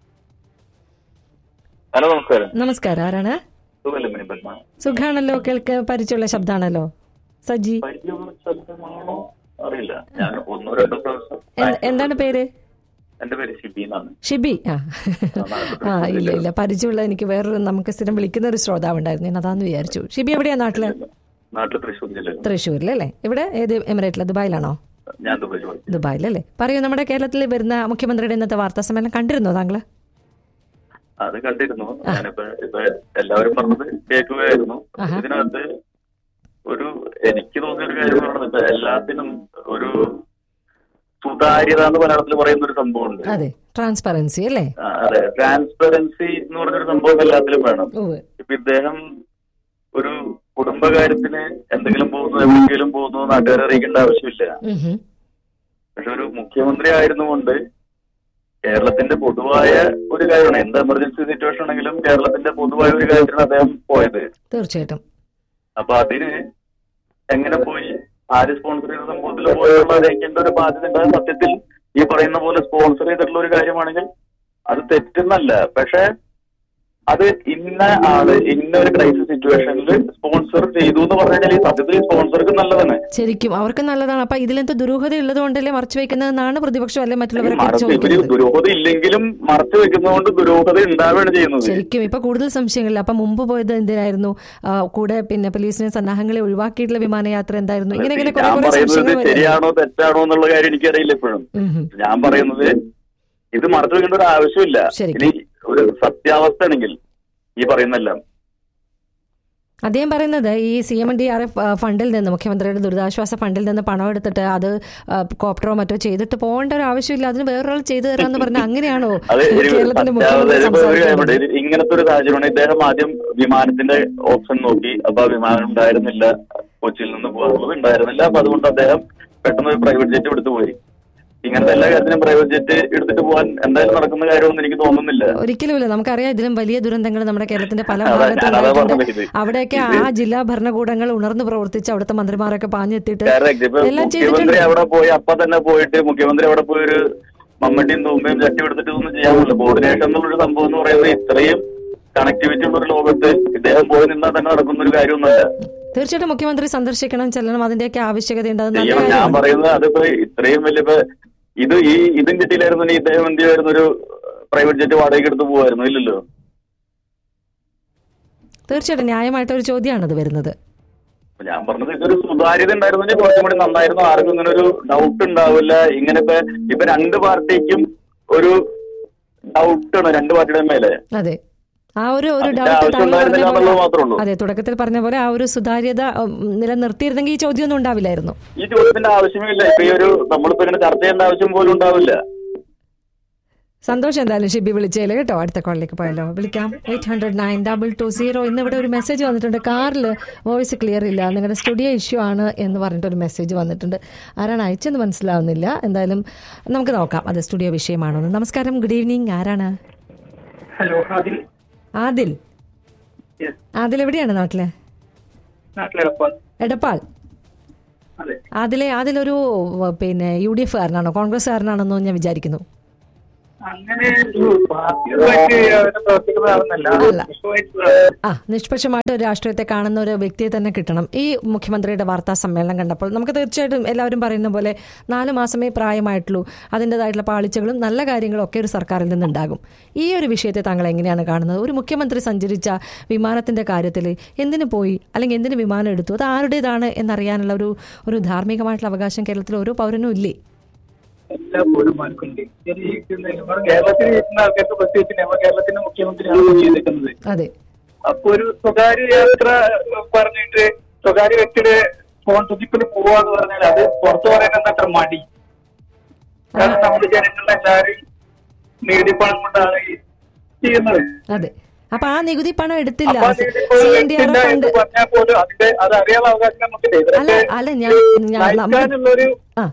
ഹലോ നമസ്കാരം നമസ്കാരം ആരാണ് സുഖല്ലേ മിനി പത്മ സുഖാണല്ലോ കേൾക്ക് പരിചയമുള്ള ശബ്ദമാണല്ലോ സജി പരിചയമുള്ള ശബ്ദമാണോ അറിയില്ല ഞാൻ ഒന്നോ രണ്ടോ പ്രാവശ്യം എ- എന്താണ് പേര് എന്റെ പേര് ഷിബി എന്നാണ് ഷിബി ആ ആ ഇല്ല ഇല്ല പരിചയമുള്ള എനിക്ക് വേറൊരു നമുക്ക് സ്ഥിരം വിളിക്കുന്ന ഒരു ശ്രോതാവ് ഉണ്ടായിരുന്നു ഞാൻ അതാന്ന് വിചാരിച്ചു ഷിബി എവിടെയാ നാട്ടില് നാട്ടിൽ തൃശ്ശൂർ ജില്ലയിൽ തൃശ്ശൂരിലല്ലേ ഇവിടെ ഏത് എമിറേറ്റിലെ ദുബായിലാണോ ഞാൻ ദുബായിൽ പഠിച്ചു ദുബായിലല്ലേ പറയൂ നമ്മുടെ കേരളത്തിൽ വരുന്ന മുഖ്യമന്ത്രിയുടെ ഇന്നത്തെ വാർത്താ സമ്മേളനം കണ്ടിരുന്നോ താങ്കള് അത് കണ്ടിരുന്നു ഞാനിപ്പോ ഇപ്പൊ എല്ലാവരും പറഞ്ഞത് കേൾക്കുകയായിരുന്നു ആഹാ. ഇതിനകത്ത് ഒരു എനിക്ക് തോന്നിയ ഒരു കാര്യം പറയുന്നത് ഇപ്പൊ എല്ലാത്തിനും ഒരു സുതാര്യത എന്ന് മലയാളത്തിൽ പറയുന്ന ഒരു സംഭവമുണ്ട് അതെ ട്രാൻസ്പെറൻസി അല്ലേ ആ, അതെ ട്രാൻസ്പെറൻസി എന്ന് പറഞ്ഞൊരു സംഭവം എല്ലാത്തിലും വേണം ഉവ്വ്. ഇപ്പൊ ഇദ്ദേഹം ഒരു കുടുംബകാര്യത്തിന് എന്തെങ്കിലും പോകുന്നു എവിടെയെങ്കിലും പോകുന്നു നാട്ടുകാരെ അറിയിക്കേണ്ട ആവശ്യമില്ല ഉം ഹും. പക്ഷെ ഒരു മുഖ്യമന്ത്രി ആയിരുന്നുകൊണ്ട് കേരളത്തിന്റെ പൊതുവായ ഒരു കാര്യമാണ് എന്ത് എമർജൻസി സിറ്റുവേഷൻ ആണെങ്കിലും കേരളത്തിന്റെ പൊതുവായ ഒരു കാര്യത്തിനാണ് അദ്ദേഹം പോയത് തീർച്ചയായിട്ടും അപ്പൊ അതിന് എങ്ങനെ പോയി ആര് സ്പോൺസർ ചെയ്ത സംഭവത്തിൽ പോയുള്ള അറിയിക്കേണ്ട ഒരു ബാധ്യത ഉണ്ട് സത്യത്തിൽ ഈ പറയുന്ന പോലെ സ്പോൺസർ ചെയ്തിട്ടുള്ള ഒരു കാര്യമാണെങ്കിൽ അത് തെറ്റെന്നല്ല പക്ഷെ അത് ഇന്ന ആള് ഇന്ന ഒരു ക്രൈസിസ് സിറ്റുവേഷനിൽ സ്പോൺസർ ചെയ്തു എന്ന് പറഞ്ഞാൽ ഈ സത്യത്തിൽ സ്പോൺസർക്ക് നല്ലതാണ് ശരിക്കും അവർക്ക് നല്ലതാണ് അപ്പൊ ഇതിലെന്തോ ദുരൂഹത ഉള്ളത് കൊണ്ടല്ലേ മറച്ചു വെക്കുന്നതെന്നാണ് പ്രതിപക്ഷം അല്ലെ മറ്റുള്ളവരൊക്കെ മറച്ച് ഇവര് ചോദിക്കുന്നത് ദുരൂഹത ഇല്ലെങ്കിലും മറച്ചു വെക്കുന്നതുകൊണ്ട് ദുരൂഹത ഉണ്ടാവുകയാണ് ചെയ്യുന്നത് ശരിക്കും ഇപ്പൊ കൂടുതൽ സംശയങ്ങളില്ല അപ്പൊ മുമ്പ് പോയത് എന്തിനായിരുന്നു ആ, കൂടെ പിന്നെ പോലീസിനെ സന്നാഹങ്ങളെ ഒഴിവാക്കിയിട്ടുള്ള വിമാനയാത്ര എന്തായിരുന്നു ഇങ്ങനെ ഇങ്ങനെ കുറെ ഞാൻ കുറെ പറയുന്നത് സംശയങ്ങൾ വരുന്നു. ശരിയാണോ തെറ്റാണോ എന്നുള്ള കാര്യം എനിക്കറിയില്ല ഇപ്പോഴും ഉം ഹും. ഞാൻ പറയുന്നത് ഇത് മറച്ചു വെക്കേണ്ട ഒരു ആവശ്യമില്ല ശരിക്കും. ഇനി ഒരു സത്യാവസ്ഥ ആണെങ്കിൽ ഈ പറയുന്നെല്ലാം അദ്ദേഹം പറയുന്നത് ഈ C M D R F ഫണ്ടിൽ നിന്ന് മുഖ്യമന്ത്രിയുടെ ദുരിതാശ്വാസ ഫണ്ടിൽ നിന്ന് പണം എടുത്തിട്ട് അത് ആ, കോപ്റ്ററോ മറ്റോ ചെയ്തിട്ട് പോകേണ്ട ഒരു ആവശ്യമില്ല അതിന് വേറൊരാൾ ചെയ്തു തരാമെന്ന് പറഞ്ഞാൽ അങ്ങനെയാണോ അത് ഒരു കേരളത്തിന്റെ സത്യാവസ്ഥ മുഖ്യമന്ത്രി ഇപ്പൊ ഒരു കാര്യം സംസാരിക്കുന്നത് ഉണ്ട്. ഇത് ഇങ്ങനത്തെ ഒരു സാഹചര്യമാണ് ഇദ്ദേഹം ആദ്യം വിമാനത്തിന്റെ ഓപ്ഷൻ നോക്കി അപ്പൊ ആ വിമാനം ഉണ്ടായിരുന്നില്ല കൊച്ചിയിൽ നിന്ന് പോകുന്നത് ഉണ്ടായിരുന്നില്ല അപ്പൊ അതുകൊണ്ട് അദ്ദേഹം പെട്ടെന്ന് ഒരു പ്രൈവറ്റ് ജെറ്റ് എടുത്തു പോയി ഇങ്ങനത്തെ എല്ലാ കാര്യത്തിനും പ്രൈവറ്റ് ജെറ്റ് എടുത്തിട്ട് പോകാൻ എന്തായാലും നടക്കുന്ന കാര്യമൊന്നും എനിക്ക് തോന്നുന്നില്ല ഒരിക്കലുമില്ല നമുക്കറിയാം ഇതിലും വലിയ ദുരന്തങ്ങൾ നമ്മുടെ കേരളത്തിന്റെ പല അതാ ഭാഗത്തും ഞാനതാ ഉണ്ടായിട്ടുണ്ട് പറഞ്ഞത് ഇത്. അവിടെയൊക്കെ ആ ജില്ലാ ഭരണകൂടങ്ങൾ ഉണർന്നു പ്രവർത്തിച്ച് അവിടുത്തെ മന്ത്രിമാരൊക്കെ പാഞ്ഞെത്തിയിട്ട് Correct. ഇപ്പൊ എല്ലാം മുഖ്യമന്ത്രി ചെയ്തിട്ടുണ്ട് അവിടെ പോയി അപ്പൊ തന്നെ പോയിട്ട് മുഖ്യമന്ത്രി അവിടെ പോയി ഒരു മമ്മട്ടിയും തൂമ്പയും ചട്ടി എടുത്തിട്ട് ഒന്നും ചെയ്യാറില്ല കോർഡിനേഷൻ എന്നുള്ളൊരു സംഭവം എന്ന് പറയുന്നത് ഇത്രയും കണക്ടിവിറ്റി ഉള്ള ഒരു ലോകത്ത് ഇദ്ദേഹം പോയി നിന്നാൽ തന്നെ നടക്കുന്ന ഒരു കാര്യമൊന്നുമല്ല തീർച്ചയായിട്ടും മുഖ്യമന്ത്രി സന്ദർശിക്കണം ചെല്ലണം അതിന്റെയൊക്കെ ആവശ്യകതയുണ്ട് അത് നല്ല ചെയ്യണം ഞാൻ കാര്യമാണ് പറയുന്നത് അതിപ്പോ ഇത്രയും വലിയ ഇപ്പൊ ഇത് ഈ ഇതും കിട്ടിയില്ലായിരുന്നു ഇനി ഇദ്ദേഹം എന്ത് ചെയ്യുമായിരുന്നു ഒരു പ്രൈവറ്റ് ജെറ്റ് വാടകയ്ക്ക് എടുത്ത് പോകുമായിരുന്നു ഇല്ലല്ലോ തീർച്ചയായിട്ടും ന്യായമായിട്ടൊരു ചോദ്യമാണ് ഇത് വരുന്നത് അപ്പൊ ഞാൻ പറഞ്ഞത് ഇതൊരു സുതാര്യത ഉണ്ടായിരുന്നെങ്കിൽ കുറച്ചും കൂടി നന്നായിരുന്നു ആർക്കും ഇങ്ങനെ ഒരു ഡൗട്ട് ഉണ്ടാവില്ല ഇങ്ങനെ ഇപ്പൊ ഇപ്പൊ രണ്ട് പാർട്ടിക്കും ഒരു ഡൗട്ടാണ് രണ്ട് പാർട്ടിയുടെ മേലെ അതെ ആ ഒരു ഒരു അതിന്റെ ഡൗട്ട് ആവശ്യം ഉണ്ടായിരുന്നില്ല എന്നുള്ളത് മാത്രമേ ഉള്ളൂ അതെ തുടക്കത്തിൽ പറഞ്ഞ പോലെ ആ ഒരു സുതാര്യത ഉം, നിലനിർത്തിയിരുന്നെങ്കിൽ ഈ ചോദ്യമൊന്നും ഉണ്ടാവില്ലായിരുന്നു ഈ ചോദ്യത്തിന്റെ ആവശ്യമില്ല ഇപ്പൊ ഈ ഒരു നമ്മളിപ്പോ ഇങ്ങനെ ചർച്ച ചെയ്യേണ്ട ആവശ്യം പോലും ഉണ്ടാവില്ല സന്തോഷം എന്തായാലും ഷിബി വിളിച്ചേല് കേട്ടോ അടുത്ത കോളിലേക്ക് പോയല്ലോ വിളിക്കാം eight hundred nine double two zero ഇന്ന് ഇവിടെ ഒരു മെസ്സേജ് വന്നിട്ടുണ്ട് കാറിൽ വോയിസ് ക്ലിയർ ഇല്ല നിങ്ങളുടെ സ്റ്റുഡിയോ ഇഷ്യൂ ആണ് എന്ന് പറഞ്ഞിട്ട് ഒരു മെസ്സേജ് വന്നിട്ടുണ്ട് ആരാണ് അയച്ചെന്ന് മനസ്സിലാവുന്നില്ല എന്തായാലും നമുക്ക് നോക്കാം അത് സ്റ്റുഡിയോ വിഷയമാണോ എന്ന് നമസ്കാരം ഗുഡ് ഈവനിങ് ആരാണ് ഹലോ അതിൽ ആദിൽ ആദിൽ എവിടെയാണ് നാട്ടിലെ നാട്ടിലെളുപ്പം എടപ്പാൾ അതെ അതിലെ അതിലൊരു വ- പിന്നെ യു ഡി എഫ് കാരനാണോ കോൺഗ്രസ് കാരനാണെന്നോ ഞാൻ വിചാരിക്കുന്നു അങ്ങനെ ഒരു പാർട്ടിയുമായിട്ട് അവരെ പ്രവർത്തിക്കുന്ന ആളെന്നല്ല അല്ല. വിഷയമായിട്ടുള്ള ആ നിഷ്പക്ഷമായിട്ട് ഒരു രാഷ്ട്രീയത്തെ കാണുന്ന ഒരു വ്യക്തിയെ തന്നെ കിട്ടണം ഈ മുഖ്യമന്ത്രിയുടെ വാർത്താ സമ്മേളനം കണ്ടപ്പോൾ നമുക്ക് തീർച്ചയായിട്ടും എല്ലാവരും പറയുന്ന പോലെ നാല് മാസമേ പ്രായമായിട്ടുള്ളൂ അതിൻ്റെതായിട്ടുള്ള പാളിച്ചകളും നല്ല കാര്യങ്ങളും ഒക്കെ ഒരു സർക്കാരിൽ നിന്നുണ്ടാകും ഈ ഒരു വിഷയത്തെ താങ്കൾ എങ്ങനെയാണ് കാണുന്നത് ഒരു മുഖ്യമന്ത്രി സഞ്ചരിച്ച വിമാനത്തിന്റെ കാര്യത്തിൽ എന്തിനു പോയി അല്ലെങ്കിൽ എന്തിന് വിമാനം എടുത്തു അത് ആരുടേതാണ് എന്നറിയാനുള്ള ഒരു ഒരു ധാർമ്മികമായിട്ടുള്ള അവകാശം കേരളത്തിൽ ഓരോ പൗരനും ഇല്ലേ എല്ലാ പൗരന്മാർക്കും ഉണ്ട് ഇത് ഈ നമ്മുടെ കേരളത്തിൽ ഇരിക്കുന്ന ആൾക്കാർക്ക് പ്രത്യേകിച്ച് നമ്മുടെ കേരളത്തിന്റെ മുഖ്യമന്ത്രിയാണ് ചെയ്തിരിക്കുന്നത് അതെ അപ്പൊ ഒരു സ്വകാര്യ യാത്ര പറഞ്ഞിട്ട് സ്വകാര്യ വ്യക്തിയുടെ സ്പോൺസർഷിപ്പിൽ പോവാന്ന് പറഞ്ഞാൽ അത് പുറത്തു പറയാൻ എന്താ അത്ര മടി കാരണം നമ്മുടെ ജനങ്ങളുടെ എല്ലാവരും നികുതി പണം കൊണ്ടാണ് ഈ ചെയ്യുന്നത് അതെ അപ്പൊ ആ നികുതി പണം എടുത്തില്ല അപ്പൊ ആ നികുതി സി പണം എൻ ഡി ആർ എടുത്തില്ല ഫണ്ട് എന്ന് പറഞ്ഞാൽ പോലും അതിന്റെ അത് അറിയാനുള്ള അവകാശം നമുക്കില്ല അല്ല ഇവരൊക്കെ അല്ല ഞാൻ ഞാൻ നമ്മൾ നയിക്കാനുള്ളൊരു ആ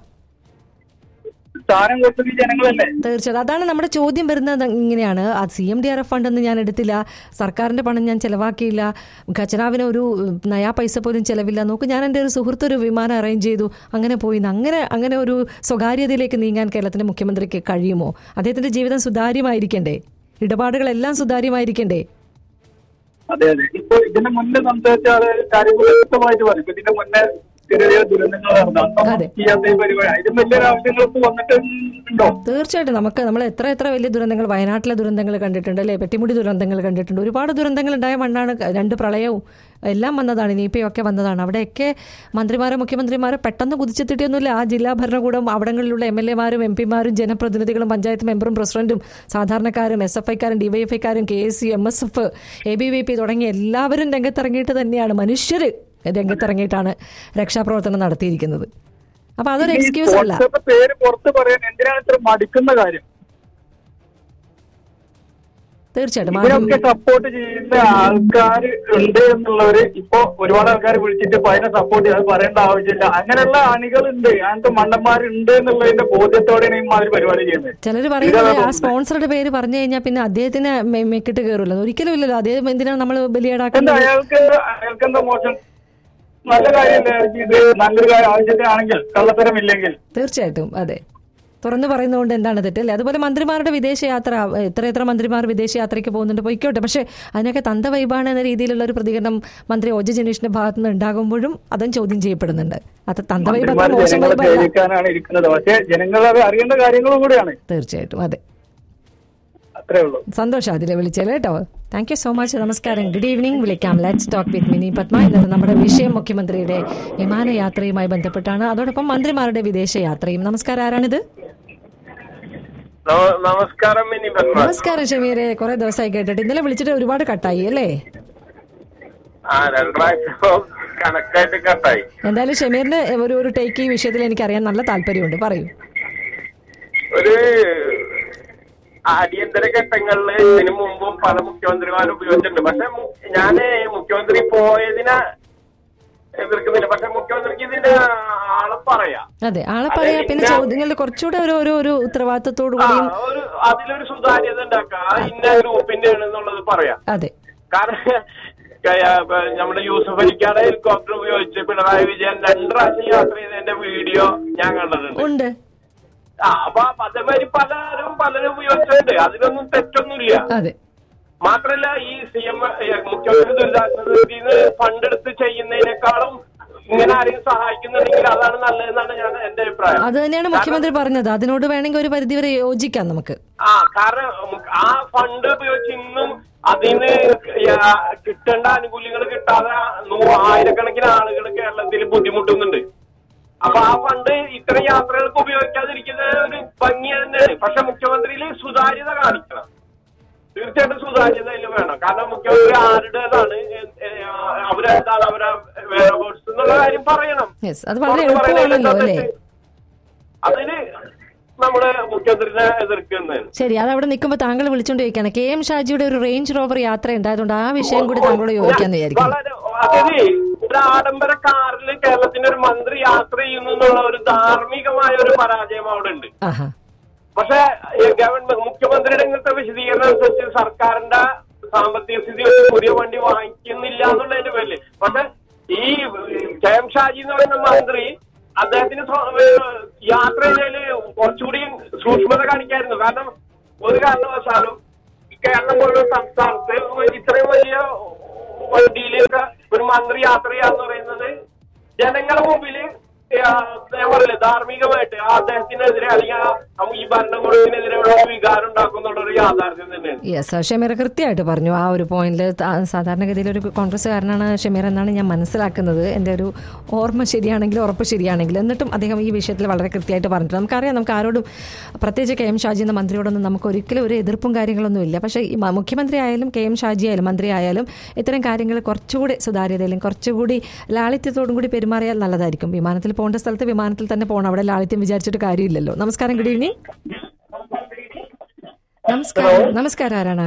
സ്ഥാനം കൊടുത്തത് ഈ ജനങ്ങളല്ലേ തീർച്ചയായിട്ടും അതാണ് നമ്മുടെ ചോദ്യം വരുന്നത് ഇങ്ങനെയാണ് ആ C M D R F ഫണ്ടൊന്നും ഞാൻ എടുത്തില്ല സർക്കാരിന്റെ പണം ഞാൻ ചെലവാക്കിയില്ല ഖജനാവിന് ഒരു ഉം, നയാ പൈസ പോലും ചെലവില്ല നോക്ക് ഞാൻ എൻ്റെ ഒരു സുഹൃത്ത് ഒരു വിമാനം അറേഞ്ച് ചെയ്തു അങ്ങനെ പോയി അങ്ങനെ അങ്ങനെ ഒരു സ്വകാര്യതയിലേക്ക് നീങ്ങാൻ കേരളത്തിന്റെ മുഖ്യമന്ത്രിക്ക് കഴിയുമോ അദ്ദേഹത്തിന്റെ ജീവിതം സുതാര്യമായിരിക്കണ്ടേ ഇടപാടുകളെല്ലാം സുതാര്യമായിരിക്കണ്ടേ അതെ അതെ ഇപ്പൊ ഇതിന്റെ മുന്നേ സംസാരിച്ച ആള് കാര്യങ്ങൾ വ്യക്തമായിട്ട് പറയും ഇപ്പൊ ഇതിന്റെ മുന്നേ ചെറിയ ദുരന്തങ്ങൾ നടന്നു അന്നൊന്നും അതെ. ചെയ്യാത്ത ഈ പരിപാടി അതിലും വലിയൊരു ആവശ്യങ്ങൾക്ക് വന്നിട്ട് ഉണ്ടോ തീർച്ചയായിട്ടും നമുക്ക് നമ്മൾ എത്ര എത്ര വലിയ ദുരന്തങ്ങൾ വയനാട്ടിലെ ദുരന്തങ്ങൾ കണ്ടിട്ടുണ്ട് അല്ലേ പെട്ടിമുടി ദുരന്തങ്ങൾ കണ്ടിട്ടുണ്ട് ഒരുപാട് ദുരന്തങ്ങൾ ഉണ്ടായ മണ്ണാണ് ക- രണ്ട് പ്രളയവും എല്ലാം വന്നതാണ് നിപയൊക്കെ വന്നതാണ് അവിടെയൊക്കെ മന്ത്രിമാരെ മുഖ്യമന്ത്രിമാരെ പെട്ടെന്ന് കുതിച്ചെത്തിയിട്ടൊന്നുമില്ല ആ ജില്ലാ ഭരണകൂടം അവിടങ്ങളിലുള്ള എം എൽ എമാരും എം പിമാരും ജനപ്രതിനിധികളും പഞ്ചായത്ത് മെമ്പറും പ്രസിഡന്റും സാധാരണക്കാരും എസ് എഫ് ഐക്കാരും ഡിവൈഎഫ്ഐക്കാരും K S C M S F A B V P തുടങ്ങിയ എല്ലാവരും രംഗത്തിറങ്ങിയിട്ട് തന്നെയാണ് മനുഷ്യർ രംഗത്തിറങ്ങിയിട്ടാണ് രക്ഷാപ്രവർത്തനം നടത്തിയിരിക്കുന്നത് അപ്പൊ അതൊരു ഈ എക്സ്ക്യൂസ് അല്ല സ്പോൺസറുടെ പേര് പുറത്ത് പറയാൻ എന്തിനാണ് ഇത്ര മടിക്കുന്ന കാര്യം തീർച്ചയായിട്ടും ഇതിനൊക്കെ മാധ്യമ- സപ്പോർട്ട് ചെയ്യുന്ന ആൾക്കാർ ഉണ്ട് എന്നുള്ളവര് ഇപ്പൊ ഒരുപാട് ആൾക്കാർ വിളിച്ചിട്ട് ഇപ്പൊ അതിനെ സപ്പോർട്ട് ചെയ്യാൻ പറയേണ്ട ആവശ്യമില്ല അങ്ങനെയുള്ള അണികളുണ്ട് അങ്ങനത്തെ മണ്ടന്മാരുണ്ട് എന്നുള്ളതിന്റെ ബോധ്യത്തോടെയാണ് ഈ മാതിരി പരിപാടി ചെയ്യുന്നത് ചിലർ പറയുന്നത് ആ ഇതാണ് സ്പോൺസറുടെ പേര് പറഞ്ഞു കഴിഞ്ഞാൽ പിന്നെ അദ്ദേഹത്തിന് മെ- മെക്കിട്ട് കയറില്ല ഒരിക്കലും ഇല്ലല്ലോ അദ്ദേഹം എന്തിനാണ് നമ്മൾ എന്താ ബലിയേടാക്കുന്നത് അയാൾക്ക് എന്താ അയാൾക്ക് എന്താ മോശം നല്ല കാര്യമല്ലേ ഇത് നല്ലൊരു കാര്യം ആവശ്യത്തിനാണെങ്കിൽ കള്ളത്തരമില്ലെങ്കിൽ തീർച്ചയായിട്ടും അതെ തുറന്നു പറയുന്നതുകൊണ്ട് എന്താണ് തെറ്റ് അല്ലേ അതുപോലെ മന്ത്രിമാരുടെ വിദേശയാത്ര എത്ര എത്ര മന്ത്രിമാർ വിദേശയാത്രയ്ക്ക് പോകുന്നുണ്ട് പോയിക്കോട്ടെ പക്ഷേ അതിനൊക്കെ തന്ത വൈബാണ് എന്ന രീതിയിലുള്ള ഒരു പ്രതികരണം മന്ത്രി ഒ ജെ ജനീഷിന്റെ ഭാഗത്ത് നിന്ന് ഉണ്ടാകുമ്പോഴും അതും ചോദ്യം ചെയ്യപ്പെടുന്നുണ്ട് അത് തന്ത വൈബ് അത്ര മന്ത്രിമാർ മോശം ജനങ്ങളെ വൈബല്ല സേവിക്കാനാണ് ഇരിക്കുന്നത് പക്ഷെ ജനങ്ങൾ അത് അറിയേണ്ട കാര്യങ്ങളും കൂടിയാണ് തീർച്ചയായിട്ടും അതെ അത്രേ ഉള്ളൂ സന്തോഷം അതിലെ വിളിച്ചത് കേട്ടോ താങ്ക് യു സോ മച്ച് നമസ്കാരം ഗുഡ് ഈവനിങ് വിളിക്കാം let's talk with Mini Padma ഇന്നത്തെ നമ്മുടെ വിഷയം മുഖ്യമന്ത്രിയുടെ വിമാനയാത്രയുമായി ബന്ധപ്പെട്ടാണ് അതോടൊപ്പം മന്ത്രിമാരുടെ വിദേശ യാത്രയും നമസ്കാരം ആരാണിത് നമസ്കാരം മിനി പത്മ നമസ്കാരം ഷമീരെ കുറെ ദിവസമായി കേട്ടിട്ട് ഇന്നലെ വിളിച്ചിട്ട് ഒരുപാട് കട്ടായി അല്ലേ ആ രണ്ട് പ്രാവശ്യം കണക്കായിട്ട് കട്ടായി എന്തായാലും ഷമീറിന്റെ ഒരു ഒരു ടേക്ക് ഈ വിഷയത്തിൽ എനിക്ക് അറിയാൻ നല്ല താല്പര്യമുണ്ട് പറയൂ ഒരു അടിയന്തര ഘട്ടങ്ങളില് ഇതിനു മുമ്പും പല മുഖ്യമന്ത്രിമാരും ഉപയോഗിച്ചിട്ടുണ്ട് പക്ഷെ മു- ഞാന് മുഖ്യമന്ത്രി പോയതിനെ എതിർക്കുന്നില്ല പക്ഷെ മുഖ്യമന്ത്രിക്ക് ഇതിന്റെ ആളെ പറയാം അതെ ആളെ പറയാ പിന്നെ ഇന്ന- ചോദ്യങ്ങളിൽ കുറച്ചുകൂടെ ഒരു ഒരു ഒരു ഉത്തരവാദിത്തത്തോടു ആ, കൂടിയും ഒരു അതിലൊരു സുതാര്യത ഉണ്ടാക്കുക ഇന്ന ഗ്രൂപ്പിന്റെ ആണെന്നുള്ളത് പറയാം അതെ കാരണം ക- ബ- നമ്മുടെ യൂസഫ് അലിക്കാടെ ഹെലികോപ്റ്റർ ഉപയോഗിച്ച് പിണറായി വിജയൻ രണ്ട് പ്രാവശ്യം യാത്ര ചെയ്തതിന്റെ വീഡിയോ ഞാൻ കണ്ടിട്ടുണ്ട് ഉണ്ട് ആ അപ്പൊ അതേമാതിരി പലരും പലരും ഉപയോഗിച്ചിട്ടുണ്ട് അതിലൊന്നും തെറ്റൊന്നുമില്ല അതെ മാത്രല്ല ഈ സി എം മുഖ്യമന്ത്രി ദുരിതാശ്വാസ നിധിന്ന് ഫണ്ട് എടുത്ത് ചെയ്യുന്നതിനേക്കാളും ഇങ്ങനെ ആരെയും സഹായിക്കുന്നുണ്ടെങ്കിൽ അതാണ് നല്ലതെന്നാണ് ഞാൻ എന്റെ അഭിപ്രായം അത് തന്നെയാണ് മുഖ്യമന്ത്രി പറഞ്ഞത് അതിനോട് വേണമെങ്കിൽ ഒരു പരിധിവരെ യോജിക്കാം നമുക്ക് ആ കാരണം നമുക്ക് ആ ഫണ്ട് ഉപയോഗിച്ച് ഇന്നും അതിന് യാ- കിട്ടേണ്ട ആനുകൂല്യങ്ങൾ കിട്ടാതെ നൂ- ആയിരക്കണക്കിന് ആളുകൾ കേരളത്തിൽ ബുദ്ധിമുട്ടുന്നുണ്ട് അപ്പൊ ആ ഫണ്ട് ഇത്തരം യാത്രകൾക്ക് ഉപയോഗിക്കാതിരിക്കുന്നത് ഒരു ഭംഗി തന്നെയാണ് പക്ഷെ മുഖ്യമന്ത്രിയിൽ സുതാര്യത കാണിക്കണം തീർച്ചയായിട്ടും സുതാര്യത അതിൽ വേണം കാരണം മുഖ്യമന്ത്രി ആരുടേതാണ് എ- എ- അവരെന്താണ് അവരെ വേറെ എന്നുള്ള കാര്യം പറയണം യെസ് അത് വളരെ പുറത്ത് പറയുന്നതിൽ എളുപ്പമാണല്ലോ എന്താ അല്ലേ തെറ്റ്? അതിന് നമ്മുടെ മുഖ്യമന്ത്രിനെ എതിർക്കുന്നതാണ് ശരി അത് അവിടെ നിൽക്കുമ്പോൾ താങ്കൾ വിളിച്ചോണ്ട് ചോദിക്കാണ് കെ എം ഷാജിയുടെ ഒരു റേഞ്ച് റോവർ യാത്ര ഉണ്ടായതുകൊണ്ട് ആ വിഷയം കൂടി താങ്കളോട് ചോദിക്കാന്ന് വിചാരിക്കും വളരെ അതായത് ഒരു ആഡംബര കാറിൽ കേരളത്തിന്റെ ഒരു മന്ത്രി യാത്ര ചെയ്യുന്നു എന്നുള്ള ഒരു ധാർമ്മികമായ ഒരു പരാജയം അവിടെ ഉണ്ട് ആഹാ പക്ഷെ ഗവൺമെന്റ് മുഖ്യമന്ത്രിയുടെ ഇങ്ങനത്തെ വിശദീകരണം അനുസരിച്ച് സർക്കാരിന്റെ സാമ്പത്തിക സ്ഥിതി വെച്ച് പുതിയ വണ്ടി വാങ്ങിക്കുന്നില്ല എന്നുള്ളതിന്റെ പേരില് പക്ഷെ ഈ കെ എം ഷാജി എന്ന് പറയുന്ന മന്ത്രി അദ്ദേഹത്തിന് സ്വ- ഏഹ് യാത്ര ചെയ്തതില് കുറച്ചുകൂടി സൂക്ഷ്മത കാണിക്കായിരുന്നു കാരണം ഒരു കാരണവശാലും കേരളം പോലുള്ള സംസ്ഥാനത്ത് ഇത്രയും വലിയ വണ്ടിയിലേക്ക് ഒരു മന്ത്രി യാത്ര ചെയ്യാന്ന് പറയുന്നത് ജനങ്ങളുടെ മുമ്പില് ആ, ഞാൻ പറയില്ലേ ധാർമ്മികമായിട്ട് ആ അദ്ദേഹത്തിനെതിരെ അല്ലെങ്കിൽ ആ ഈ ഭരണകൂടത്തിനെതിരെയുള്ള ഒരു വികാരം ഉണ്ടാക്കുന്നുള്ള ഒരു യാഥാർത്ഥ്യം തന്നെയാണ് യെസ് ഷമീർ കൃത്യമായിട്ട് പറഞ്ഞു ആ ഒരു പോയിന്റിൽ സാധാരണഗതിയിൽ ഒരു കോൺഗ്രസ്സുകാരനാണ് ഷമീർ എന്നാണ് ഞാൻ മനസ്സിലാക്കുന്നത് എൻ്റെ ഒരു ഓർമ്മ ശരിയാണെങ്കിൽ ഉറപ്പ് ശരിയാണെങ്കിൽ എന്നിട്ടും അദ്ദേഹം ഈ വിഷയത്തിൽ വളരെ കൃത്യമായിട്ട് പറഞ്ഞിട്ടുണ്ട് നമുക്കറിയാം നമുക്ക് ആരോടും പ്രത്യേകിച്ച് കെ എം ഷാജി എന്ന മന്ത്രിയോടൊന്നും നമുക്ക് ഒരിക്കലും ഒരു എതിർപ്പും കാര്യങ്ങളൊന്നും ഇല്ല പക്ഷേ ഈ മ- മുഖ്യമന്ത്രി ആയാലും കെ എം ഷാജി ആയാലും മന്ത്രി ആയാലും ഇത്തരം കാര്യങ്ങൾ കുറച്ചുകൂടി സുതാര്യതയിലും കുറച്ചുകൂടി ലാളിത്യത്തോടും കൂടി പെരുമാറിയാൽ നല്ലതായിരിക്കും വിമാനത്തിൽ പോകേണ്ട സ്ഥലത്ത് വിമാനത്തിൽ തന്നെ പോകണം അവിടെ ലാളിത്യം വിചാരിച്ചിട്ട് കാര്യമില്ലല്ലോ നമസ്കാരം ഗുഡ് ഈവനിങ് നമസ്കാരം നമസ്കാരം ആരാണ്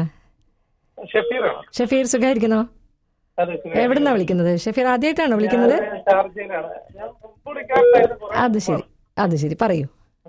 ഷഫീറാണ് ഷഫീർ സുഖായിരിക്കുന്നോ അതെ എവിടുന്നാ വിളിക്കുന്നത് ഷഫീർ ആദ്യമായിട്ടാണോ വിളിക്കുന്നത് ഷാർജയിലാണ് ഞാൻ മുമ്പ് വിളിക്കാറുണ്ടായിരുന്നു കുറെ അത് ശരി അത് ശരി പറയൂ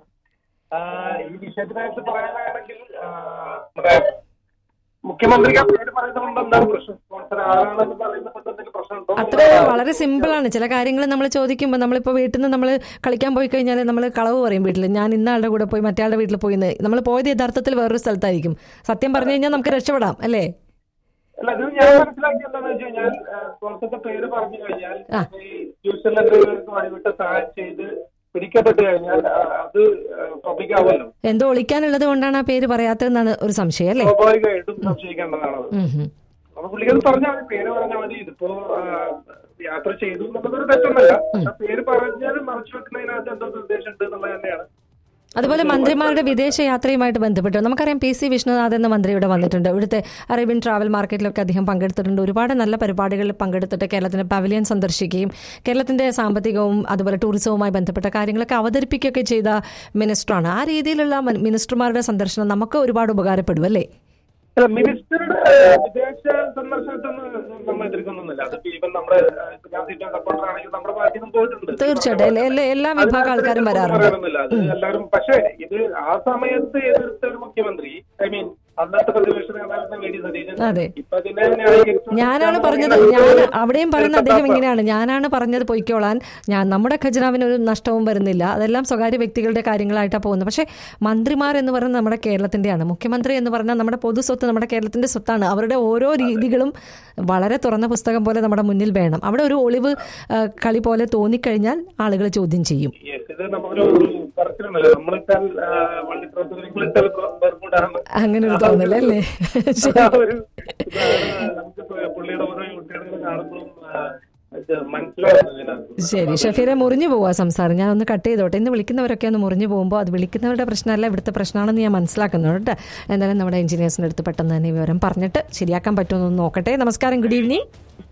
ആ, ഈ വിഷയത്തിനായിട്ട് പറയാനാണെങ്കിൽ ആ, നമ്മുടെ മുഖ്യമന്ത്രിക്ക് ആ പേര് പറയുന്നത് എന്താണ് പ്രശ്നം സ്പോൺസർ ആരാണെന്ന് പറയുന്നത് എന്തെങ്കിലും പ്രശ്നമുണ്ടോ അത്ര വളരെ സിമ്പിൾ ആണ് ചില കാര്യങ്ങൾ നമ്മൾ ചോദിക്കുമ്പോൾ നമ്മളിപ്പോൾ വീട്ടിൽ നിന്ന് നമ്മൾ കളിക്കാൻ പോയി കഴിഞ്ഞാൽ നമ്മൾ കളവ് പറയും വീട്ടിൽ ഞാൻ ഇന്ന ആളുടെ കൂടെ പോയി മറ്റേ ആളുടെ വീട്ടിൽ പോയി എന്ന് നമ്മൾ പോയത് യഥാർത്ഥത്തിൽ വേറൊരു സ്ഥലത്തായിരിക്കും സത്യം പറഞ്ഞു കഴിഞ്ഞാൽ നമുക്ക് രക്ഷപ്പെടാം അല്ലേ അല്ല ഇത് ഞാൻ മനസ്സിലാക്കി എന്താണെന്ന് വെച്ച് കഴിഞ്ഞാൽ സ്പോൺസറുടെ പേര് പറഞ്ഞു കഴിഞ്ഞാൽ ആ. ഈ ട്യൂഷൻ സെന്ററുകൾക്ക് വഴിവിട്ട് സഹായം ചെയ്ത് പിടിക്കപ്പെട്ട് കഴിഞ്ഞാൽ ആ, അത് പബ്ലിക് ആവുമല്ലോ എന്തോ ഒളിക്കാനുള്ളത് കൊണ്ടാണ് ആ പേര് പറയാത്തതെന്നാണ് ഒരു സംശയം അല്ലേ സ്വാഭാവികമായിട്ടും സംശയിക്കേണ്ടതാണ് അത് ഉം ഹും. അപ്പൊ പുള്ളിക്കത് പറഞ്ഞാൽ മതി പേര് പറഞ്ഞാൽ മതി ഇതിപ്പോ ആ, യാത്ര ചെയ്തു എന്നുള്ളതൊരു തെറ്റൊന്നല്ല പക്ഷെ പേര് പറഞ്ഞാൽ മറച്ചു വെക്കുന്നതിനകത്ത് എന്തോ ഉദ്ദേശം ഉണ്ട് എന്നുള്ളത് തന്നെയാണ് അതുപോലെ മന്ത്രിമാരുടെ വിദേശ യാത്രയുമായിട്ട് ബന്ധപ്പെട്ട് നമുക്കറിയാം പി സി വിഷ്ണുനാഥ് എന്ന മന്ത്രി ഇവിടെ വന്നിട്ടുണ്ട് ഇവിടുത്തെ അറേബ്യൻ ട്രാവൽ മാർക്കറ്റിലൊക്കെ അദ്ദേഹം പങ്കെടുത്തിട്ടുണ്ട് ഒരുപാട് നല്ല പരിപാടികളിൽ പങ്കെടുത്തിട്ട് കേരളത്തിന്റെ പവലിയൻ സന്ദർശിക്കുകയും കേരളത്തിന്റെ സാമ്പത്തികവും അതുപോലെ ടൂറിസവുമായി ബന്ധപ്പെട്ട കാര്യങ്ങളൊക്കെ അവതരിപ്പിക്കുകയൊക്കെ ചെയ്ത മിനിസ്റ്ററാണ് ആ രീതിയിലുള്ള മൻ- മിനിസ്റ്റർമാരുടെ സന്ദർശനം നമുക്ക് ഒരുപാട് ഉപകാരപ്പെടും അല്ലേ അല്ല മിനിസ്റ്ററുടെ വിദേശ സന്ദർശനത്തൊന്നും നമ്മൾ എതിർക്കുന്നൊന്നുമില്ല അത് ഇപ്പം നമ്മുടെ ആ, ഞാൻ സീറ്റ് സപ്പോർട്ടർ ആണെങ്കിൽ നമ്മുടെ പാർട്ടിയിൽ നിന്നും പോയിട്ടുണ്ട് തീർച്ചയായിട്ടും എല്ലാ- എല്ലാ- എല്ലാ വിഭാഗം ആൾക്കാരും വരാറുണ്ട് പറയാനൊന്നുമില്ല അത് എല്ലാവരും പക്ഷേ ഇത് ആ സമയത്ത് എതിർത്ത ഒരു മുഖ്യമന്ത്രി ഐ മീൻ അന്നത്തെ പ്രതിപക്ഷ നേതാവ് വി ഡി സതീശൻ അതെ. ഇപ്പൊ അതിനെ ന്യായീകരിച്ചു ഞാനാണ് പറഞ്ഞത് ഞാൻ അവിടെയും പറയുന്ന അദ്ദേഹം ഇങ്ങനെയാണ് ഞാനാണ് പറഞ്ഞത് പൊയ്ക്കോളാൻ ഞാൻ നമ്മുടെ ഖജനാവിന് ഒരു നഷ്ടവും വരുന്നില്ല അതെല്ലാം സ്വകാര്യ വ്യക്തികളുടെ കാര്യങ്ങളായിട്ടാണ് പോകുന്നത് പക്ഷേ മന്ത്രിമാർ എന്ന് പറയുന്നത് നമ്മുടെ കേരളത്തിന്റെയാണ് മുഖ്യമന്ത്രി എന്ന് പറഞ്ഞാൽ നമ്മുടെ പൊതു സ്വത്ത് നമ്മുടെ കേരളത്തിന്റെ സ്വത്താണ് അവരുടെ ഓരോ രീതികളും വളരെ തുറന്ന പുസ്തകം പോലെ നമ്മുടെ മുന്നിൽ വേണം അവിടെ ഒരു ഒളിവ് ആ, കളി പോലെ തോന്നിക്കഴിഞ്ഞാൽ ആളുകൾ ചോദ്യം ചെയ്യും Yes, ഇത് നമ്മളൊരു ഒരു പറച്ചിലുണ്ടല്ലോ നമ്മളിട്ടാൽ ആ, വള്ളിപ്പുറത്ത് നിങ്ങളിട്ടാൽ ബർമുഡാണ് അങ്ങനെ ഒരു തോന്നലല്ലേ ആ ഒരു ഇതാണ് നമുക്ക് പുള്ളിയുടെ ഓരോ യൂട്യൂബുകൾ കാണുമ്പോഴും ആ, ഇത് മനസ്സിലാവുന്നില്ല ശരി ഷഫീറെ മുറിഞ്ഞു പോവാ സംസാരം ഞാൻ ഒന്ന് കട്ട് ചെയ്തോട്ടെ ഇന്ന് വിളിക്കുന്നവരൊക്കെ ഒന്ന് മുറിഞ്ഞു പോകുമ്പോൾ അത് വിളിക്കുന്നവരുടെ പ്രശ്നമല്ല ഇവിടുത്തെ പ്രശ്നമാണെന്ന് ഞാൻ മനസ്സിലാക്കുന്നുണ്ട് കേട്ടോ എന്തായാലും നമ്മുടെ എഞ്ചിനീയേഴ്സിൻ്റെ അടുത്ത് പെട്ടെന്ന് തന്നെ ഈ വിവരം പറഞ്ഞിട്ട് ശരിയാക്കാൻ പറ്റുമെന്ന് ഒന്ന് നോക്കട്ടെ നമസ്കാരം ഗുഡ് ഈവനിങ്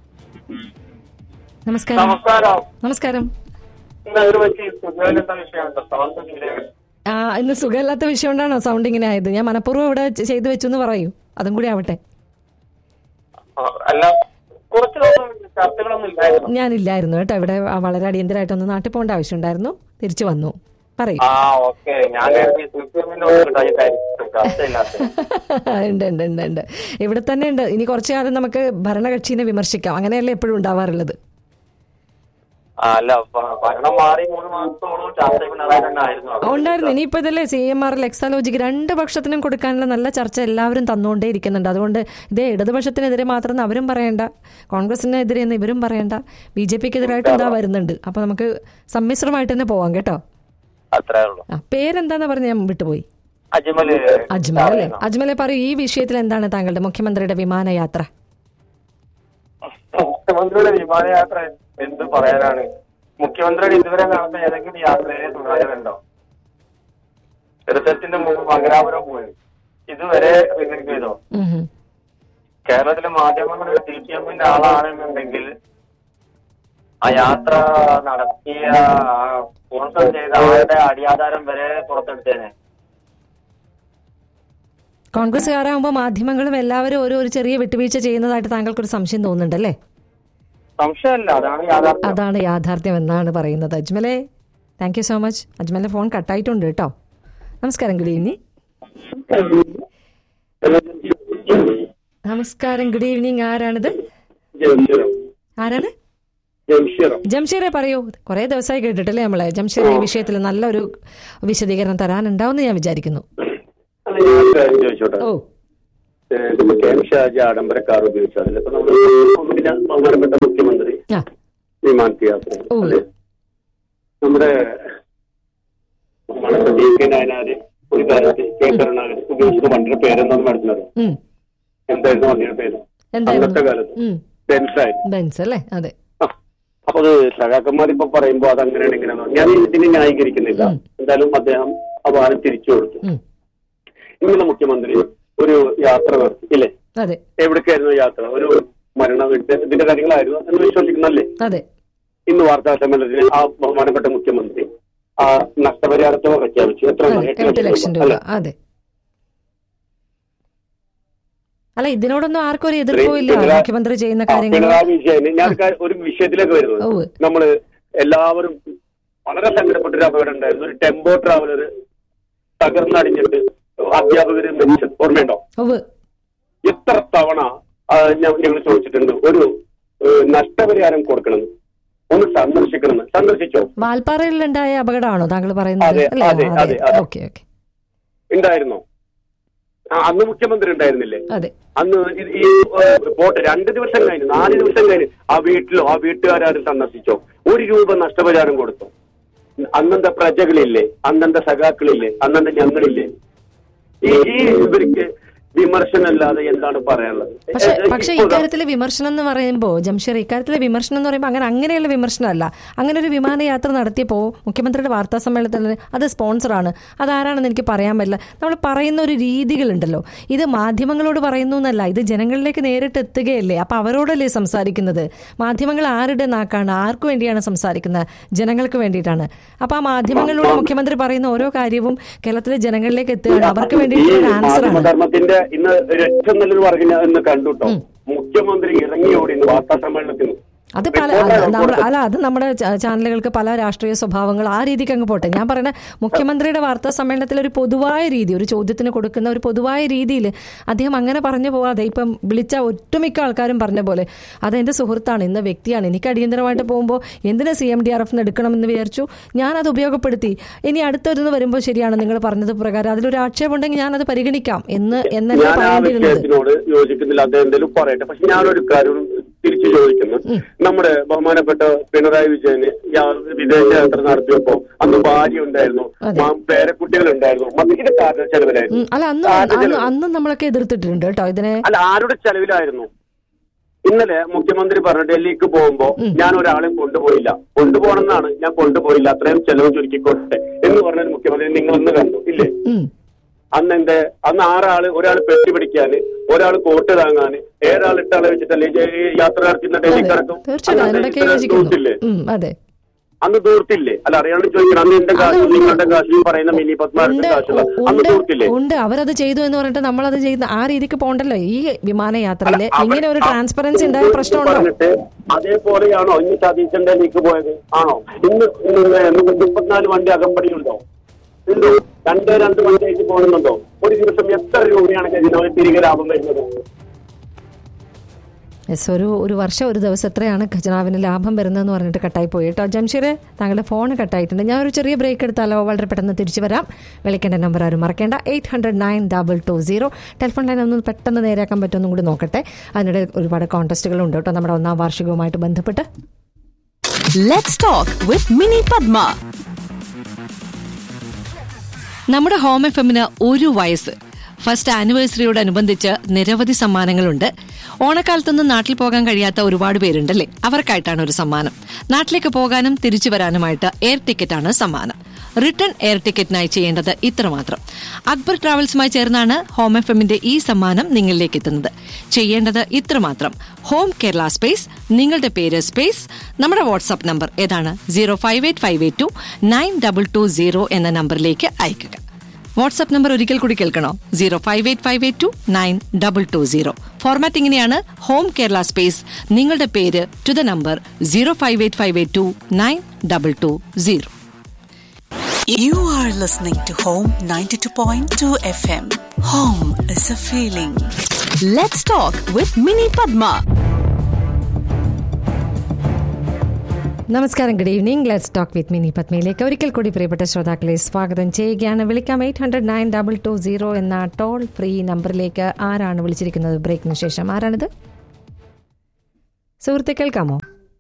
നമസ്കാരം നമസ്കാരം നമസ്കാരം ഇന്ന് ഒരു പറ്റി സുഖമില്ലാത്ത വിഷയമുണ്ട് സൗണ്ട് തീരെ ആ ഇന്ന് സുഖമില്ലാത്ത വിഷയം കൊണ്ടാണോ സൗണ്ട് ഇങ്ങനെ ആയത് ഞാൻ മനഃപൂർവ്വം ഇവിടെ ചെ- ചെയ്തു വെച്ചു എന്ന് പറയൂ അതും കൂടി ആവട്ടെ ആ, അല്ല കുറച്ച് ദിവസം ചർച്ചകളൊന്നും ഇല്ലായിരുന്നു ഞാനില്ലായിരുന്നു കേട്ടോ ഇവിടെ ആ, വളരെ അടിയന്തരമായിട്ടൊന്ന് നാട്ടിൽ പോകേണ്ട ആവശ്യമുണ്ടായിരുന്നു തിരിച്ചു വന്നു പറയൂ ആ ഓക്കെ ഞാൻ കരുതി സിപിഎമ്മിന്റെ ഉണ്ടായിട്ടായിരിക്കും ചർച്ചയില്ലാത്ത ഉണ്ട് ഉണ്ട് ഉണ്ട് ഉണ്ട് ഇവിടെ തന്നെ ഉണ്ട് ഇനി കുറച്ചു കാലം നമുക്ക് ഭരണകക്ഷിനെ വിമർശിക്കാം അങ്ങനെയല്ലേ എപ്പോഴും ഉണ്ടാവാറുള്ളത് ആ, അല്ല ഭ- ഭരണം മാറി മൂന്ന് മാസത്തോളം ചർച്ച പിണറായി തന്നെ ആയിരുന്നു അവിടെ. ഉണ്ടായിരുന്നു ഇനിയിപ്പോ ഇതല്ലേ സി എം ആർ എക്സാലോജിക്ക് രണ്ട് പക്ഷത്തിനും കൊടുക്കാനുള്ള നല്ല ചർച്ച എല്ലാവരും തന്നുകൊണ്ടേ ഇരിക്കുന്നുണ്ട് അതുകൊണ്ട് ഇതേ ഇടതുപക്ഷത്തിനെതിരെ മാത്രം അവരും പറയണ്ട കോൺഗ്രസിനെതിരെ എന്ന് ഇവരും പറയണ്ട ബി ജെ പിക്ക് എതിരായിട്ട് ഇതാ വരുന്നുണ്ട് അപ്പൊ നമുക്ക് സമ്മിശ്രമായിട്ട് തന്നെ പോവാം കേട്ടോ അത്രേ ഉള്ളൂ ആ പേരെന്താന്ന് പറഞ്ഞ് ഞാൻ വിട്ടുപോയി അജ്മല് അജ്മൽ അല്ലേ അജ്മലെ പറയൂ ഈ വിഷയത്തിൽ എന്താണ് താങ്കളുടെ മുഖ്യമന്ത്രിയുടെ വിമാനയാത്ര മുഖ്യമന്ത്രിയുടെ വിമാനയാത്ര എന്ത് പറയാനാണ് മുഖ്യമന്ത്രിയുടെ ഇതുവരെ നടന്ന ഏതെങ്കിലും യാത്രയെ തുടരാനുണ്ടോ റിസൾട്ടിന്റെ മുമ്പ് മംഗലാപുരം പോയി ഇതുവരെ റിസൾട്ട് ചെയ്തോ ഉം ഉം. കേരളത്തിലെ മാധ്യമങ്ങളിൽ സി പി എമ്മിന്റെ ആളാണെന്നുണ്ടെങ്കിൽ ആ യാത്ര നടത്തിയ സ്പോൺസർ ചെയ്ത ആളുടെ അടിയാധാരം വരെ പുറത്തെടുത്തേനെ കോൺഗ്രസ്സുകാരാകുമ്പോൾ മാധ്യമങ്ങളും എല്ലാവരും ഓരോ ഒരു ചെറിയ വിട്ടുവീഴ്ച ചെയ്യുന്നതായിട്ട് താങ്കൾക്കൊരു സംശയം തോന്നുന്നുണ്ടല്ലേ സംശയമല്ല അതാണ് യാഥാർത്ഥ്യം അതാണ് യാഥാർത്ഥ്യം എന്നാണ് പറയുന്നത് അജ്മലെ താങ്ക് യു സോ മച്ച് അജ്മലിന്റെ ഫോൺ കട്ടായിട്ടുണ്ട് കേട്ടോ നമസ്കാരം ഗുഡ് ഈവനിങ് നമസ്കാരം ഗുഡ് ഈവനിങ് ആരാണിത് ആരാണ് ജംഷീറെ പറയൂ കുറെ ദിവസമായി കേട്ടിട്ടല്ലേ നമ്മളെ ജംഷീർ ഈ വിഷയത്തിൽ നല്ലൊരു വിശദീകരണം തരാനുണ്ടാവുമെന്ന് ഞാൻ വിചാരിക്കുന്നു ചോദിച്ചോട്ടെ ഓ കെ എം ഷാജി ആഡംബര കാർ ഉപയോഗിച്ചു അതിലിപ്പോ നമ്മൾ പിന്നെ ബഹുമാനപ്പെട്ട മുഖ്യമന്ത്രി ആ വിമാനയാത്ര ഓ നമ്മുടെ ബഹുമാനപ്പെട്ട ഡി കെ നായനാര് ഒരു കാലത്ത് കെ കരുണാകരൻ ഉപയോഗിച്ചത് വണ്ടിയുടെ പേരെന്താന്ന് മനസ്സിലാവും ഉം. എന്തായിരുന്നു വണ്ടിയുടെ പേര് എന്തായിരുന്നു അന്നത്തെ കാലത്ത് ഉം. ബെൻസായിരുന്നു ബെൻസ് അല്ലേ അതെ അപ്പൊ അത് സഖാക്കന്മാർ ഇപ്പൊ പറയുമ്പോ അത് അങ്ങനെയാണ് ഇങ്ങനെയാണ് ഞാൻ ഇതിനെ ന്യായീകരിക്കുന്നില്ല എന്തായാലും അദ്ദേഹം ആ വാഹനം തിരിച്ചു കൊടുത്തു ഉം. ഇന്നലെ മുഖ്യമന്ത്രി ഒരു യാത്ര നടത്തി ഇല്ലേ അതെ എവിടേക്കായിരുന്നു യാത്ര ഒരു മരണ വീട്ട് ഇതിന്റെ കാര്യങ്ങളായിരുന്നു എന്ന് വിശ്വസിക്കുന്നല്ലേ അതെ ഇന്ന് വാർത്താ സമ്മേളനത്തിൽ ആ ബഹുമാനപ്പെട്ട മുഖ്യമന്ത്രി ആ നഷ്ടപരിഹാരത്തുക പ്രഖ്യാപിച്ചു എത്ര അതെ എട്ട് ലക്ഷം രൂപ അല്ലെ അതെ അല്ല ഇതിനോടൊന്നും ആർക്കും ഒരു എതിർപ്പും ഇല്ല പിണറായി- മുഖ്യമന്ത്രി ചെയ്യുന്ന കാര്യങ്ങൾ പിണറായി വിജയന് ഞാൻ ക- ഒരു വിഷയത്തിലേക്ക് വരുന്നത് ഉവ്വ്. നമ്മള് എല്ലാവരും വളരെ സങ്കടപ്പെട്ട ഒരു അപകടം ഉണ്ടായിരുന്നു ഒരു ടെമ്പോ ട്രാവലർ തകർന്നടിഞ്ഞിട്ട് അധ്യാപകര് മരിച്ചത് ഓർമ്മയുണ്ടോ ഉവ്വ് എത്ര തവണ ആ, ഞ- ഞങ്ങൾ ചോദിച്ചിട്ടുണ്ട് ഒരു ഏഹ്, നഷ്ടപരിഹാരം കൊടുക്കണം ഒന്ന് സന്ദർശിക്കണം സന്ദർശിച്ചോ വാൽപ്പാറയിലുണ്ടായ അപകടമാണോ താങ്കൾ പറയുന്നത് അതെ, അല്ലേ? അതെ, അതെ, അതെ. ഓക്കെ ഓക്കെ ഉണ്ടായിരുന്നോ ആ, അന്ന് മുഖ്യമന്ത്രി ഉണ്ടായിരുന്നില്ലേ അതെ അന്ന് ഇത് ഈ ഏഹ്, പോട്ടെ രണ്ട് ദിവസം കഴിഞ്ഞ് നാല് ദിവസം കഴിഞ്ഞ് ആ വീട്ടിലോ ആ വീട്ടുകാരും സന്ദർശിച്ചോ ഒരു രൂപ നഷ്ടപരിഹാരം കൊടുത്തു അന്നത്തെ പ്രജകളില്ലേ അന്നത്തെ സഖാക്കളില്ലേ അന്നത്തെ ഞങ്ങളില്ലേ ഈ ഈ ഇവർക്ക് വിമർശനമല്ലാതെ എന്താണ് പറയാനുള്ളത് പക്ഷെ ഏഹ്, പക്ഷെ ഇപ്പോൾ ഇക്കാര്യത്തിലെ വിമർശനം എന്ന് പറയുമ്പോൾ ജംഷീർ ഇക്കാര്യത്തിലെ വിമർശനം എന്ന് പറയുമ്പോൾ അങ്ങനെ അങ്ങനെയുള്ള വിമർശനമല്ല അങ്ങനെ ഒരു വിമാനയാത്ര നടത്തിയപ്പോൾ മുഖ്യമന്ത്രിയുടെ വാർത്താ സമ്മേളനത്തിൽ അത് സ്പോൺസറാണ് അതാരാണെന്ന് എനിക്ക് പറയാൻ പറ്റില്ല നമ്മൾ പറയുന്ന ഒരു രീതികളുണ്ടല്ലോ ഇത് മാധ്യമങ്ങളോട് പറയുന്നു എന്നല്ല ഇത് ജനങ്ങളിലേക്ക് നേരിട്ട് എത്തുകയല്ലേ അപ്പൊ അവരോടല്ലേ സംസാരിക്കുന്നത് മാധ്യമങ്ങൾ ആരുടെ നാക്കാണ് ആർക്കു വേണ്ടിയാണ് സംസാരിക്കുന്നത് ജനങ്ങൾക്ക് വേണ്ടിയിട്ടാണ് അപ്പൊ ആ മാധ്യമങ്ങളിലൂടെ മുഖ്യമന്ത്രി പറയുന്ന ഓരോ കാര്യവും കേരളത്തിലെ ജനങ്ങളിലേക്ക് എത്തുകയാണ് അവർക്ക് ഈ വേണ്ടിയിട്ടുള്ള ഒരു ആൻസറാണ് മാധ്യമധർമ്മത്തിന്റെ ഇന്ന് ഒരു ഏറ്റവും നല്ലൊരു പറഞ്ഞ ഇന്ന് കണ്ടുട്ടോ മുഖ്യമന്ത്രി ഇറങ്ങി ഓടി ഇന്ന് വാർത്താ സമ്മേളനത്തിന് അത് പല അത് നമ്മ- അല്ല അത് നമ്മുടെ ച- ചാനലുകൾക്ക് പല രാഷ്ട്രീയ സ്വഭാവങ്ങൾ ആ രീതിക്ക് അങ്ങ് പോട്ടെ ഞാൻ പറയുന്ന മുഖ്യമന്ത്രിയുടെ വാർത്താ സമ്മേളനത്തിൽ ഒരു പൊതുവായ രീതി ഒരു ചോദ്യത്തിന് കൊടുക്കുന്ന ഒരു പൊതുവായ രീതിയിൽ അദ്ദേഹം അങ്ങനെ പറഞ്ഞു പോവാതെ ഇപ്പം വിളിച്ച ഒട്ടുമിക്ക ആൾക്കാരും പറഞ്ഞ പോലെ അതെന്റെ സുഹൃത്താണ് ഇന്ന വ്യക്തിയാണ് എനിക്ക് അടിയന്തരമായിട്ട് പോകുമ്പോൾ എന്തിനാ C M D R F എടുക്കണമെന്ന് വിചാരിച്ചു ഞാനത് ഉപയോഗപ്പെടുത്തി ഇനി അടുത്തൊരുന്ന് വരുമ്പോൾ ശരിയാണ് നിങ്ങൾ പറഞ്ഞത് പ്രകാരം അതിലൊരു ആക്ഷേപമുണ്ടെങ്കിൽ ഞാനത് പരിഗണിക്കാം എന്ന് എന്നല്ല ഞാൻ ആ പറയേണ്ടിയിരുന്നത് വിഷയത്തിനോട് യോജിക്കുന്നില്ല അദ്ദേഹം എന്തെങ്കിലും പറയട്ടെ പക്ഷെ ഞാനൊരു കാര്യം തിരിച്ചു ചോദിക്കുന്നു നമ്മുടെ ബഹുമാനപ്പെട്ട പിണറായി വിജയന് യാ- വിദേശയാത്ര നടത്തിയപ്പോ അന്ന് ഭാര്യ ഉണ്ടായിരുന്നു മാ- പേരക്കുട്ടികൾ ഉണ്ടായിരുന്നു മറ്റു ഇതൊക്കെ ആരുടെ ചെലവിലായിരുന്നു ഉം, അല്ല അന്ന് ആരുടെ അന്ന് ചെലവ്? അന്നും നമ്മളൊക്കെ എതിർത്തിട്ടുണ്ട് കേട്ടോ ഇതിനെ അല്ല ആരുടെ ചെലവിലായിരുന്നു ഇന്നലെ മുഖ്യമന്ത്രി പറഞ്ഞു ഡൽഹിക്ക് പോകുമ്പോ ഞാൻ ഒരാളെയും കൊണ്ടുപോയില്ല കൊണ്ടുപോകണമെന്നാണ് ഞാൻ കൊണ്ടുപോയില്ല അത്രയും ചെലവ് ചുരുക്കിക്കോട്ടെ എന്ന് പറഞ്ഞ ഒരു മുഖ്യമന്ത്രി നിങ്ങൾ ഇന്ന് കണ്ടു ഇല്ലേ ഉം. അന്ന് എന്റെ അന്ന് ആറാള് ഒരാൾ പെട്ടി പിടിക്കാന് ഒരാൾ കോട്ട് താങ്ങാന് ഏഴാൾ ഇട്ടാളെ വെച്ചിട്ടല്ലേ ഈ യാത്രക്കാർക്ക് ഇന്ന് ഡൽഹി കിടക്കും തീർച്ചയായിട്ടും അന്ന് അതിനിടയ്ക്ക് ഇത്ര യോജിക്കുന്നു ദൂരത്തില്ലേ? ഉം, അതെ അന്ന് ദൂർത്തില്ലേ അല്ല അറിയാണ്ട് ചോദിക്കണം അന്ന് എന്റെ കാശും നിങ്ങളുടെ കാശും പറയുന്ന മിനി പത്മാരുടെ ഉണ്ട് കാശുള്ള അന്ന് ഉണ്ട് ദൂർത്തില്ലേ ഉണ്ട് അവരത് ചെയ്തു എന്ന് പറഞ്ഞിട്ട് നമ്മളത് ചെയ്യുന്ന ആ രീതിക്ക് പോണ്ടല്ലോ ഈ വിമാനയാത്രയില് ഇങ്ങനെ ഒരു ട്രാൻസ്പെറൻസി ഉണ്ടായ പ്രശ്നമുണ്ടോ പറഞ്ഞിട്ട് അതേപോലെയാണോ ഇന്ന് സതീശന്റെ ലീക്ക് പോയത് ആണോ ഇന്ന് ഇന്ന് മുപ്പത്തിനാല് വണ്ടി അകമ്പടി ഉണ്ടോ ഉണ്ടോ രണ്ട് രണ്ട് വണ്ടി ആയിട്ട് പോകുന്നുണ്ടോ ഒരു ദിവസം എത്ര രൂപയാണ് ഇതിനോട് തിരികെ ലാഭം വരുന്നത് യെസ് ഒരു ഒരു വർഷം ഒരു ദിവസം എത്രയാണ് ഖജനാവിന് ലാഭം വരുന്നതെന്ന് പറഞ്ഞിട്ട് കട്ടായി പോയി കേട്ടോ ജംഷീർ താങ്കളുടെ ഫോൺ കട്ടായിട്ടുണ്ട് ഞാൻ ഒരു ചെറിയ ബ്രേക്ക് എടുത്താലോ വളരെ പെട്ടെന്ന് തിരിച്ചു വരാം വിളിക്കേണ്ട നമ്പർ ആരും മറക്കേണ്ട eight hundred nine double two zero telephone line ഒന്ന് പെട്ടെന്ന് നേരെയാക്കാൻ പറ്റുമെന്നും കൂടി നോക്കട്ടെ അതിനിടെ ഒരുപാട് കോൺടെസ്റ്റുകളുണ്ട് കേട്ടോ നമ്മുടെ ഒന്നാം വാർഷികവുമായിട്ട് ബന്ധപ്പെട്ട് Let's talk with Mini Padma. നമ്മുടെ ഹോം എഫ് എമ്മിന് ഒരു വയസ്സ് ഫസ്റ്റ് ആനിവേഴ്സറിയോടനുബന്ധിച്ച് നിരവധി സമ്മാനങ്ങളുണ്ട് ഓണക്കാലത്തൊന്നും നാട്ടിൽ പോകാൻ കഴിയാത്ത ഒരുപാട് പേരുണ്ടല്ലേ അവർക്കായിട്ടാണ് ഒരു സമ്മാനം നാട്ടിലേക്ക് പോകാനും തിരിച്ചു വരാനുമായിട്ട് എയർ ടിക്കറ്റാണ് സമ്മാനം റിട്ടേൺ എയർ ടിക്കറ്റിനായി ചെയ്യേണ്ടത് ഇത്രമാത്രം അക്ബർ ട്രാവൽസുമായി ചേർന്നാണ് ഹോം എഫ് എമ്മിന്റെ ഈ സമ്മാനം നിങ്ങളിലേക്ക് എത്തുന്നത് ചെയ്യേണ്ടത് ഇത്രമാത്രം ഹോം കേരള സ്പേസ് നിങ്ങളുടെ പേര് സ്പേസ് നമ്മുടെ വാട്സ്ആപ്പ് നമ്പർ ഏതാണ് zero five eight five eight two nine double two zero എന്ന നമ്പറിലേക്ക് അയക്കുക വാട്സ്ആപ്പ് നമ്പർ ഒരിക്കൽ കൂടി കേൾക്കണോ zero five eight five eight two nine double two zero format ഇങ്ങനെയാണ് ഹോം കേരള സ്പേസ് നിങ്ങളുടെ പേര് to the number zero five eight five eight two nine double two zero You are listening to Home 92.2 FM. Home is a feeling. Let's talk with Mini Padma. നമസ്കാരം good evening let's talk with Mini പത്മയിലേക്ക് ഒരിക്കൽ കൂടി പ്രിയപ്പെട്ട ശ്രോതാക്കളെ സ്വാഗതം ചെയ്യുകയാണ് വിളിക്കാം eight hundred nine double two zero എന്ന ടോൾ ഫ്രീ നമ്പറിലേക്ക് ആരാണ് വിളിച്ചിരിക്കുന്നത് ബ്രേക്കിന് ശേഷം ആരാണിത് സുഹൃത്തെ കേൾക്കാമോ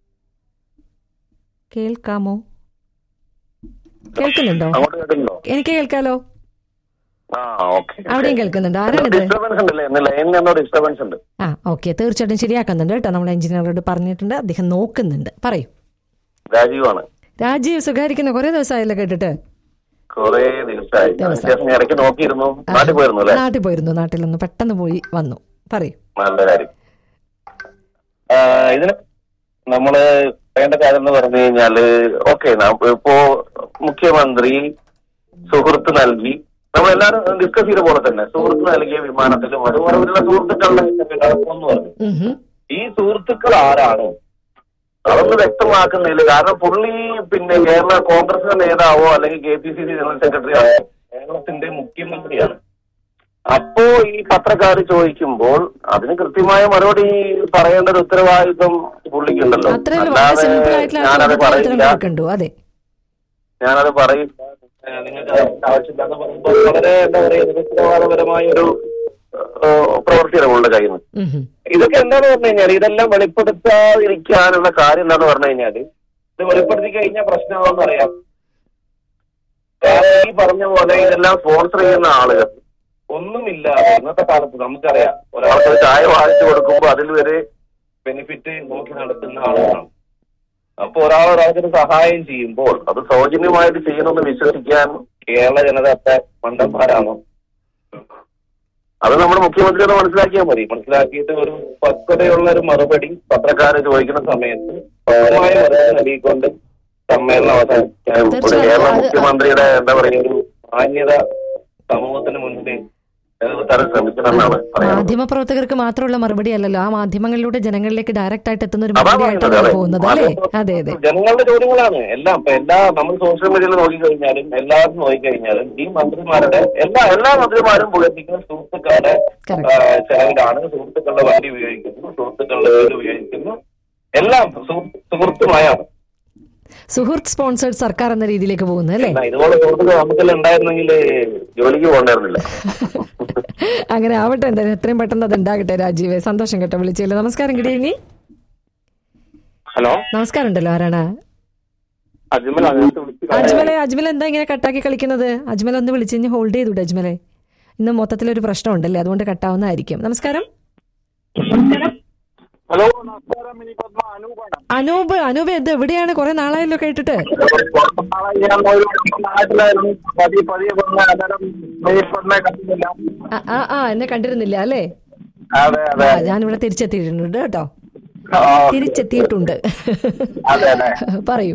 കേൾക്കാമോ കേൾക്കുന്നുണ്ടോ അങ്ങോട്ട് കേട്ടിട്ടുണ്ടോ എനിക്ക് കേൾക്കാലോ ആ ഓക്കെ അവിടെയും കേൾക്കുന്നുണ്ട് ആരാണിത് ഡിസ്റ്റർബൻസ് ഉണ്ടല്ലേ ഇന്ന് ലൈനിൽ എന്തോ ഡിസ്റ്റർബൻസ് ഉണ്ട് ആ ഓക്കെ തീർച്ചയായിട്ടും ശരിയാക്കുന്നുണ്ട് കേട്ടോ നമ്മൾ എഞ്ചിനീയറോട് പറഞ്ഞിട്ടുണ്ട് അദ്ദേഹം നോക്കുന്നുണ്ട് പറയൂ രാജീവാണ് രാജീവ് സുഖായിരിക്കുന്ന കുറെ ദിവസമായല്ലോ കേട്ടിട്ട് കൊറേ ദിവസമായി വ്യത്യാസം ഞാൻ ഇടയ്ക്ക് നോക്കിയിരുന്നു നാട്ടിൽ പോയിരുന്നു അല്ലേ നാട്ടിൽ പോയിരുന്നു നാട്ടിലൊന്ന് പെട്ടെന്ന് പോയി വന്നു പറയൂ നല്ല കാര്യം ആ, ഇതിന് നമ്മള് വേണ്ട കാര്യം എന്ന് പറഞ്ഞു കഴിഞ്ഞാല് ഓക്കെ ഇപ്പോ മുഖ്യമന്ത്രി സുഹൃത്ത് നൽകി നമ്മളെല്ലാരും ഡിസ്കസ് ചെയ്ത പോലെ തന്നെ സുഹൃത്ത് നൽകിയ വിമാനത്തിലും അതുപോലെ അവരുടെ സുഹൃത്തുക്കളുടെ എന്ന് പറഞ്ഞു ഈ സുഹൃത്തുക്കൾ ആരാണ് അതൊന്ന് വ്യക്തമാക്കുന്നില്ല കാരണം പുള്ളി പിന്നെ കേരള കോൺഗ്രസ് നേതാവോ അല്ലെങ്കിൽ K P C C general secretary ആണോ കേരളത്തിന്റെ മുഖ്യമന്ത്രിയാണ് അപ്പോ ഈ പത്രക്കാർ ചോദിക്കുമ്പോൾ അതിന് കൃത്യമായ മറുപടി പറയേണ്ട ഒരു ഉത്തരവാദിത്വം പുള്ളിക്കുണ്ടല്ലോ അത്രയേ ഉള്ളൂ. വളരെ അല്ലാതെ സിമ്പിൾ ആയിട്ടുള്ള ഞാനത് ചോദ്യത്തിന് ഉത്തരം പറയില്ല കൊടുക്കണ്ടു അതെ ഞാനത് പറയും ഏഹ് നിങ്ങൾക്ക് ആവശ്യമില്ലാന്ന് പറയുമ്പോൾ വളരെ എന്താ പറയുക നിരുത്തരവാദപരമായ ഒരു ഏഹ് പ്രവൃത്തിയാണ് പുള്ളിയുടെ കയ്യിൽ നിന്ന് ഉം ഹും. ഇതൊക്കെ എന്താന്ന് പറഞ്ഞു കഴിഞ്ഞാൽ ഇതെല്ലാം വെളിപ്പെടുത്താതിരിക്കാനുള്ള കാര്യം എന്താന്ന് പറഞ്ഞു കഴിഞ്ഞാല് ഇത് വെളിപ്പെടുത്തി കഴിഞ്ഞാൽ പ്രശ്നമാണെന്ന് അറിയാം കാരണം ഈ പറഞ്ഞ പോലെ ഇതെല്ലാം സ്പോൺസർ ചെയ്യുന്ന ആളുകൾ ഒന്നുമില്ല ഇന്നത്തെ കാലത്ത് നമുക്കറിയാം ഒരാൾക്ക് ഒരു ചായ വാങ്ങിച്ചു കൊടുക്കുമ്പോൾ അതിൽ വരെ ബെനിഫിറ്റ് നോക്കി നടത്തുന്ന ആളുകളാണ് അപ്പൊ ഒരാൾ ഒരാൾക്കൊരു സഹായം ചെയ്യുമ്പോൾ അത് സൗജന്യമായിട്ട് ചെയ്യണമെന്ന് വിശ്വസിക്കാൻ കേരള ജനത അത്ര മണ്ടന്മാരാണോ അത് നമ്മുടെ മുഖ്യമന്ത്രി ഒന്ന് മനസ്സിലാക്കിയാൽ മതി മനസ്സിലാക്കിയിട്ട് ഒരു പക്വതയുള്ള ഒരു മറുപടി പത്രക്കാര് ചോദിക്കുന്ന സമയത്ത് പക്വമായ മറുപടി നൽകിക്കൊണ്ട് സമ്മേളനം അവസാനിക്കാൻ ഒരു തീർച്ചയായും. കേരള അത് മുഖ്യമന്ത്രിയുടെ എന്താ പറയുക ഒരു മാന്യത സമൂഹത്തിന് മുന്നിൽ തരാൻ ശ്രമിക്കണമെന്നാണ് പറയാനുള്ളത് മാധ്യമ പ്രവർത്തകർക്ക് മാത്രമുള്ള മറുപടി അല്ലല്ലോ ആ മാധ്യമങ്ങളിലൂടെ ജനങ്ങളിലേക്ക് ഡയറക്റ്റ് ആയിട്ട് എത്തുന്ന ഒരു അതാ മറുപടി പറയുന്നത്, ആയിട്ടാണ് അതെ. പോകുന്നത് അല്ലേ അതെ അതെ ജനങ്ങളുടെ ചോദ്യങ്ങളാണ് എല്ലാം ഇപ്പൊ എല്ലാ നമ്മൾ സോഷ്യൽ മീഡിയയിൽ നോക്കിക്കഴിഞ്ഞാലും എല്ലാവരും നോക്കിക്കഴിഞ്ഞാലും ഈ മന്ത്രിമാരുടെ എല്ലാ എല്ലാ മന്ത്രിമാരും പുകഴ്ത്തിക്കുന്ന സുഹൃത്തുക്കളുടെ ആ, ചെലവിലാണ് സുഹൃത്തുക്കളുടെ വണ്ടി ഉപയോഗിക്കുന്നു സുഹൃത്തുക്കളുടെ വീട് ഉപയോഗിക്കുന്നു എല്ലാം സുഹൃത്ത് സുഹൃത്തുമായാണ് സുഹൃത്ത് സ്പോൺസേഡ് സർക്കാർ എന്ന രീതിയിലേക്ക് പോകുന്നത് അല്ലേ എന്നാ ഇതുപോലെ സുഹൃത്തുക്കൾ നമുക്കെല്ലാം ഉണ്ടായിരുന്നെങ്കിൽ ജോലിക്ക് പോകണ്ടായിരുന്നില്ല അങ്ങനെ ആവട്ടെ എന്തായാലും എത്രയും പെട്ടെന്ന് അത് ഉണ്ടാകട്ടെ രാജീവ് സന്തോഷം കേട്ടോ വിളിച്ചില്ല നമസ്കാരം ഗുഡ് ഈവനിങ് ഹലോ നമസ്കാരം ഉണ്ടല്ലോ ആരാണ് അജ്മൽ അതിനകത്ത് വിളിച്ചു അജ്മലെ അജ്മൽ എന്താ ഇങ്ങനെ കട്ടാക്കി കളിക്കുന്നത് അജ്മൽ ഒന്ന് വിളിച്ച് കഴിഞ്ഞ് ഹോൾഡ് ചെയ്തൂടെ അജ്മലെ ഇന്ന് മൊത്തത്തിലൊരു പ്രശ്നം ഉണ്ടല്ലേ അതുകൊണ്ട് കട്ടാവുന്നതായിരിക്കും നമസ്കാരം ഹലോ അനൂപ് അനൂപ് ഇത് എവിടെയാണ് കുറെ നാളായല്ലോ കേട്ടിട്ട് ഞാൻ ഒരു നാട്ടിലായിരുന്നു പതിയെ പതിയെ വന്ന് അന്നേരം മെയ്പ്പറിനെ കണ്ടില്ല ആ, ആ ആ എന്നെ കണ്ടിരുന്നില്ല അല്ലേ അതെ അതെ ആ, ഞാനിവിടെ തിരിച്ചെത്തിയിട്ടുണ്ട് കേട്ടോ ആ, തിരിച്ചെത്തിയിട്ടുണ്ട് അതെ അതെ പറയൂ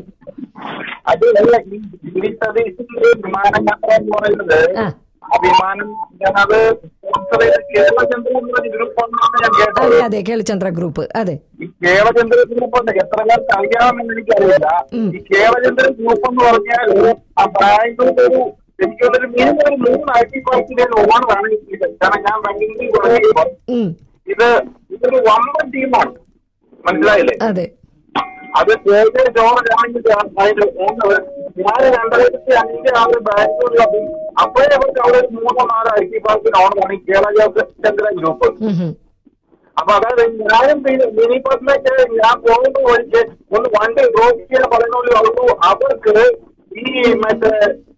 അത് അല്ല, ഈ ഈ സതീശിന്റെ വിമാനയാത്ര എന്ന് പറയുന്നത് ആ വിമാനം ഞാനത് sponsor ചെയ്ത കേരളചന്ദ്രൻ എന്ന് പറഞ്ഞ ഗ്രൂപ്പാണെന്നാണ് ഞാൻ അതെ കേട്ടത് അതെ കേളിചന്ദ്ര ഗ്രൂപ്പ് അതെ ഈ കേരളചന്ദ്രൻ ഗ്രൂപ്പ് ഉണ്ട് എത്ര പേർക്ക് അറിയാമെന്ന് എനിക്കറിയില്ല ഈ കേരളചന്ദ്രൻ ഗ്രൂപ്പ് എന്ന് പറഞ്ഞാൽ ആ ബാംഗ്ലൂർ ഒരു എനിക്കൊരു മിനിമം ഒരു മൂന്ന് ഐ ടി പാർക്കിന്റെ ഓണറാണ് ഇത് കാരണം ഞാൻ ബാംഗ്ലൂരിൽ തുടങ്ങിയപ്പോൾ ഉം, ഇത് ഇതൊരു വമ്പൻ ടീമാണ് മനസ്സിലായില്ലേ അതെ അത് കേന്ദ്ര ജോർജാണെങ്കിൽ അതിന്റെ ഓണർ ഞാൻ രണ്ടായിരത്തി അഞ്ചിലാണ് ബാംഗ്ലൂരിൽ അപ്പോഴേ അവർക്ക് അവിടെ ഒരു മൂന്നോ നാലോ ഐ ടി പാർക്കിന് ഓണറാണ് ഈ കേരളചന്ദ്രൻ ഗ്രൂപ്പ് ഉം, ഉം. അപ്പൊ അതായത് ഞാനും പിന്നെ മിനി ബസ്സിലേക്ക് ഞാൻ പോകുന്ന വഴിക്ക് ഒന്ന് വണ്ടി ഡ്രോപ്പ് ചെയ്യാൻ പറയുന്ന പോലെ ഉള്ളൂ അവർക്ക് ഈ മറ്റേ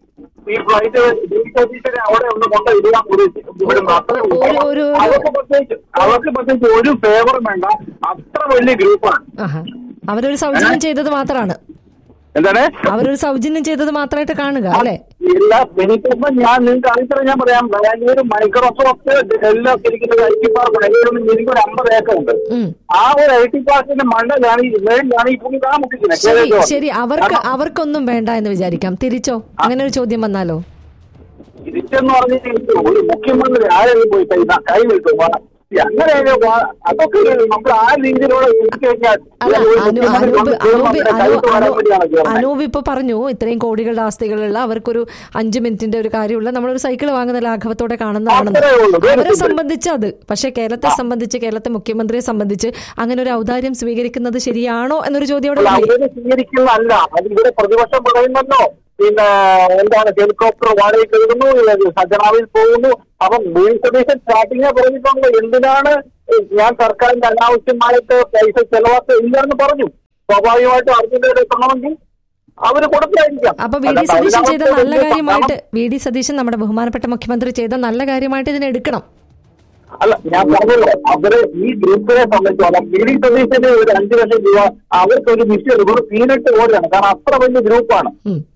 ഈ ഫ്ലൈറ്റ് സർവീസിനെ അവിടെ ഒന്ന് കൊണ്ട് ഇടാൻ വിടുന്നു അത്രേ ഉള്ളൂ അവർക്ക് പ്രത്യേകിച്ച് അവർക്ക് പ്രത്യേകിച്ച് ഒരു ഫേവറും വേണ്ട അത്ര വലിയ ഗ്രൂപ്പാണ് ആഹാ. അവരൊരു സൗജന്യം ചെയ്തത് മാത്രമാണ് എന്താണ് അവരൊരു സൗജന്യം ചെയ്തത് മാത്രമായിട്ട് കാണുക അല്ലെ ഇല്ല എനിക്കിപ്പോ ഞാൻ നിങ്ങൾക്ക് അറിയിച്ചാൽ ഞാൻ പറയാം ബാംഗ്ലൂർ മൈക്രോസോഫ്റ്റ് ഡെല്ലൊക്കെ ഇരിക്കുന്ന ഐ ടി പാർക്ക് ബാംഗ്ലൂരിൽ എനിക്കൊരു അമ്പത് ഏക്കർ ഉണ്ട് ആ ഒരു ഐ ടി പാർക്കിന്റെ മണ്ടലാണ് ഈ മേളിലാണ് ഈ പുള്ളി താമസിക്കുന്നത് ശരി കേരള ശരി അവർക്ക് അവർക്കൊന്നും വേണ്ട എന്ന് വിചാരിക്കാം തിരിച്ചോ അങ്ങനെ ഒരു ചോദ്യം വന്നാലോ തിരിച്ചെന്ന് പറഞ്ഞിട്ട് ഒരു മുഖ്യമന്ത്രി ആരെങ്കിലും പോയി കൈ കൈ വെക്കും അങ്ങനെ അതൊക്കെ ഒരു നമ്മൾ ആ രീതിയിലൂടെ ചിന്തിച്ചു കഴിഞ്ഞാൽ അല്ല ഒരു അനു മുഖ്യമന്ത്രി അനൂപ് വന്ന് അനൂപ് തീർന്നവരുടെ കൈ അനു- തൊടാൻ അനു- വേണ്ടിയാണ് കയറുന്നത്. അനൂപ് ഇപ്പൊ പറഞ്ഞു ഇത്രയും കോടികളുടെ ആസ്തികളുള്ള അവർക്കൊരു അഞ്ചു മിനിറ്റിന്റെ ഒരു കാര്യമുള്ള നമ്മളൊരു സൈക്കിൾ വാങ്ങുന്ന ലാഘവത്തോടെ കാണുന്നതാണെന്ന് അത്രേ ഉള്ളൂ. വേറെ അവരെ ഒന്നും സംബന്ധിച്ച് അത് പക്ഷെ കേരളത്തെ സംബന്ധിച്ച് കേരളത്തെ മുഖ്യമന്ത്രിയെ സംബന്ധിച്ച് അങ്ങനെ ഒരു ഔദാര്യം സ്വീകരിക്കുന്നത് ശരിയാണോ എന്നൊരു ചോദ്യം അവിടെ അല്ല, ഉണ്ട്. അവര് സ്വീകരിക്കുന്നതല്ല അത് ഇവിടെ പ്രതിപക്ഷം പറയുന്നല്ലോ പിന്നെ എന്താണ് ഹെലികോപ്റ്റർ വാടകയ്ക്ക് എഴുതുന്നു സജനാവിൽ പോകുന്നു അപ്പം ബി സതീശൻ സ്റ്റാർട്ടിങ് പറഞ്ഞിട്ടുണ്ട് എന്തിനാണ് ഞാൻ സർക്കാരിന്റെ അനാവശ്യമായിട്ട് പൈസ ചെലവാക്ക ഇല്ലെന്ന് പറഞ്ഞു സ്വാഭാവികമായിട്ടും അർജുന്റെ എത്തണമെങ്കിൽ അവര് കൊടുത്തായിരിക്കാം അപ്പൊ വി ഡി അല്ലാതെ സതീശൻ ചെയ്ത അതിനകത്ത് നല്ല വലിയ കാര്യമായിട്ട് വി ഡി സതീശൻ നമ്മുടെ ബഹുമാനപ്പെട്ട മുഖ്യമന്ത്രി ചെയ്ത നല്ല കാര്യമായിട്ട് ഇതിനെ എടുക്കണം അല്ല ഞാൻ പറഞ്ഞല്ലോ അവര് ഈ ഗ്രൂപ്പിനെ സംബന്ധിച്ചോളം ബി ഡി സതീശന് ഒരു അഞ്ചു ലക്ഷം രൂപ അവർക്ക് ഒരു നിശ്ചയം ഒരു പീനട്ട് പോലെയാണ് കാരണം അത്ര വലിയ ഗ്രൂപ്പാണ്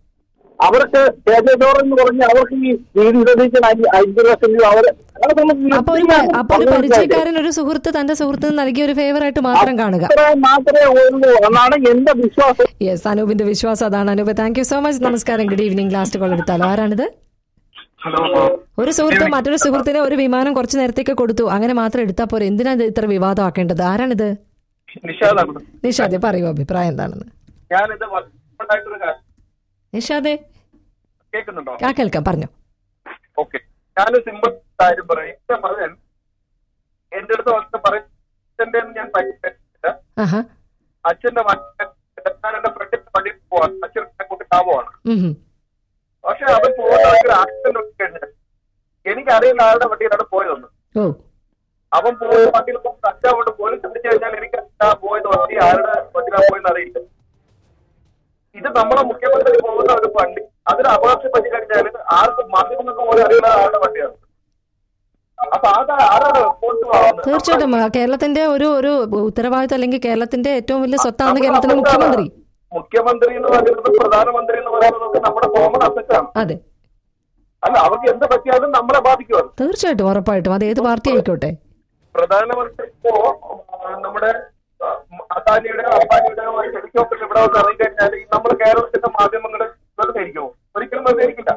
അവർക്ക് കെ ജെ ജോർജ് എന്ന് പറഞ്ഞ് അവർക്ക് ഈ ബി ഡി സതീശൻ അഞ്ച് അഞ്ചു ലക്ഷം രൂപ അവര് അതൊന്നും അപ്പൊ ഒരു അപ്പൊ ഒരു പരിചയക്കാരൻ ഒരു സുഹൃത്ത് തന്റെ സുഹൃത്തിന് നൽകിയ ഒരു ഫേവർ ആയിട്ട് മാത്രം കാണുക അത്ര മാത്രമേ ഉള്ളൂ എന്നാണ് എന്റെ വിശ്വാസം യെസ് അനൂപിന്റെ വിശ്വാസം അതാണ് Anoop thank you so much നമസ്കാരം ഗുഡ് ഈവനിങ് ലാസ്റ്റ് കോൾ എടുത്താലോ ആരാണിത് ഒരു സുഹൃത്ത് മറ്റൊരു സുഹൃത്തിന് ഒരു വിമാനം കുറച്ചു നേരത്തേക്ക് കൊടുത്തു അങ്ങനെ മാത്രം എടുത്താൽ പോരെ എന്തിനാ ഇത് ഇത്ര വിവാദമാക്കേണ്ടത് ആരാണിത് നിഷാദാണ് നിഷാദെ പറയൂ അഭിപ്രായം എന്താണെന്ന് ഞാനിത് വർഷമായിട്ടൊരു കാര്യം നിഷാദെ കേൾക്കുന്നുണ്ടോ ആ കേൾക്കാം പറഞ്ഞു ഓക്കെ ഞാൻ സിമ്പിൾ കാര്യം പറയാം എന്റെ മകൻ എന്റെ അടുത്ത് വന്ന് പറയും അച്ഛന്റെ ഞാൻ പറ്റില്ല ആഹാ അച്ഛന്റെ മകൻ ഞാൻ എന്റെ ഫ്രണ്ടിന്റെ വണ്ടി പോവാൻ അച്ഛൻ എന്നെ കൊണ്ട് കാവുകയാണ് ഉം ഉം. പക്ഷെ അവൻ പോകുന്ന ഒരു ആക്സിഡന്റ് ഒക്കെ കഴിഞ്ഞ് എനിക്കറിയുന്ന ആളുടെ വണ്ടിയിലാണ് പോയതെന്ന് ഓ അവൻ പോയ വണ്ടിയിൽ അച്ഛൻ അവിടെ പോലീസ് പിടിച്ചു കഴിഞ്ഞാൽ എനിക്ക് ആ പോയത് വണ്ടി ആരുടെ വണ്ടിയിലാണ് പോയെന്ന് അറിയില്ല ഇത് നമ്മുടെ മുഖ്യമന്ത്രി പോകുന്ന ഒരു വണ്ടി അതിന് അപകടത്തിൽ പറ്റി കഴിഞ്ഞാൽ ആർക്കും മാധ്യമങ്ങൾക്ക് പോലും അറിയുന്ന ആളുടെ വണ്ടിയാണ് അപ്പൊ അത് ആരാണ് റെസ്പോൺസിബിൾ ആവുന്നത് തീർച്ചയായിട്ടും ആ, കേരളത്തിന്റെ ഒരു ഒരു ഉത്തരവാദിത്വം അല്ലെങ്കിൽ കേരളത്തിന്റെ ഏറ്റവും വലിയ സ്വത്താണ് കേരളത്തിന്റെ മുഖ്യമന്ത്രി മുഖ്യമന്ത്രി എന്ന് പറയുന്നത് പ്രധാനമന്ത്രി എന്ന് പറയുന്നത് നമ്മുടെ കോമൺ അസറ്റാണ് അതെ അല്ല അവർക്ക് എന്ത് പറ്റിയാലും നമ്മളെ ബാധിക്കും തീർച്ചയായിട്ടും ഉറപ്പായിട്ടും അത് ഏത് പാർട്ടി ആയിക്കോട്ടെ പ്രധാനമന്ത്രി ഇപ്പോ ആ, നമ്മുടെ ആ, അദാനിയുടെ അംബാനിയുടെ ഒരു ഹെലികോപ്റ്റർ ഇവിടെ വന്ന് ഇറങ്ങി കഴിഞ്ഞാൽ ഈ നമ്മൾ കേരളത്തിന്റെ മാധ്യമങ്ങൾ വെറുതെ ഇരിക്കുമോ ഒരിക്കലും വെറുതെ ഇരിക്കില്ല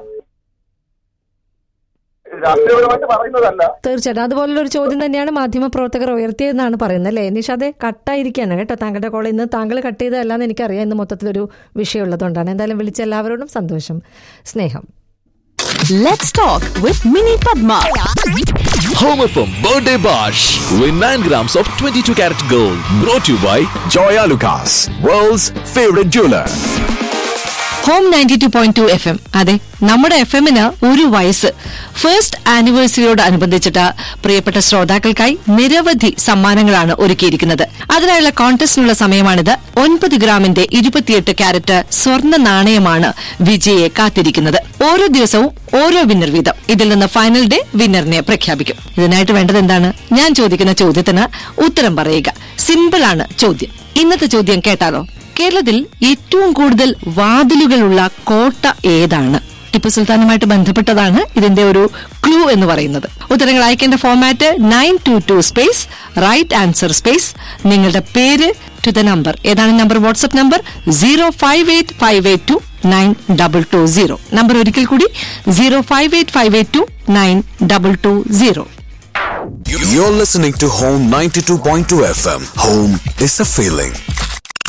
രാഷ്ട്രീയപരമായിട്ട് പറയുന്നതല്ല തീർച്ചയായിട്ടും അതുപോലുള്ള ഒരു ചോദ്യം തന്നെയാണ് മാധ്യമപ്രവർത്തകർ ഉയർത്തിയതെന്നാണ് പറയുന്നത് അല്ലേ നിഷാദെ കട്ടായിരിക്കാണ് കേട്ടോ താങ്കളുടെ കോൾ ഇന്ന് താങ്കൾ കട്ട് ചെയ്തതല്ലാന്ന് എനിക്കറിയാം ഇന്ന് മൊത്തത്തിലൊരു വിഷയമുള്ളതുകൊണ്ടാണ് എന്തായാലും വിളിച്ച എല്ലാവരോടും സന്തോഷം സ്നേഹം Let's talk with Mini Padma. Home FM Birthday Bash. Win 9 grams of 22 karat gold. Brought to you by Joya Lucas, world's favorite jeweler. Home ninety two point two F M അതെ നമ്മുടെ എഫ് എമ്മിന് ഒരു വയസ്സ് first ആനിവേഴ്സറിയോട് അനുബന്ധിച്ചിട്ട് പ്രിയപ്പെട്ട ശ്രോതാക്കൾക്കായി നിരവധി സമ്മാനങ്ങളാണ് ഒരുക്കിയിരിക്കുന്നത് അതിനായുള്ള കോൺടെസ്റ്റിനുള്ള സമയമാണിത് ഒൻപത് ഗ്രാമിന്റെ ഇരുപത്തിയെട്ട് ക്യാരറ്റ് സ്വർണ്ണ നാണയമാണ് വിജയെ കാത്തിരിക്കുന്നത് ഓരോ ദിവസവും ഓരോ വിന്നർ വീതം ഇതിൽ നിന്ന് ഫൈനൽ ഡേ വിന്നറിനെ പ്രഖ്യാപിക്കും ഇതിനായിട്ട് വേണ്ടത് എന്താണ് ഞാൻ ചോദിക്കുന്ന ചോദ്യത്തിന് ഉത്തരം പറയുക സിമ്പിൾ ആണ് ചോദ്യം ഇന്നത്തെ ചോദ്യം കേട്ടാലോ കേരളത്തിൽ ഏറ്റവും കൂടുതൽ വാതിലുകളുള്ള കോട്ട ഏതാണ് ടിപ്പു സുൽത്താനുമായിട്ട് ബന്ധപ്പെട്ടതാണ് ഇതിന്റെ ഒരു ക്ലൂ എന്ന് പറയുന്നത് ഉത്തരങ്ങൾ അയക്കേണ്ട format nine two two space right answer space നിങ്ങളുടെ പേര് ടു ദ നമ്പർ ഏതാണ് number WhatsApp number zero five eight five eight two nine double two zero number ഒരിക്കൽ കൂടി zero five eight five eight two nine double two zero You're listening to Home 92.2 FM. Home is a feeling.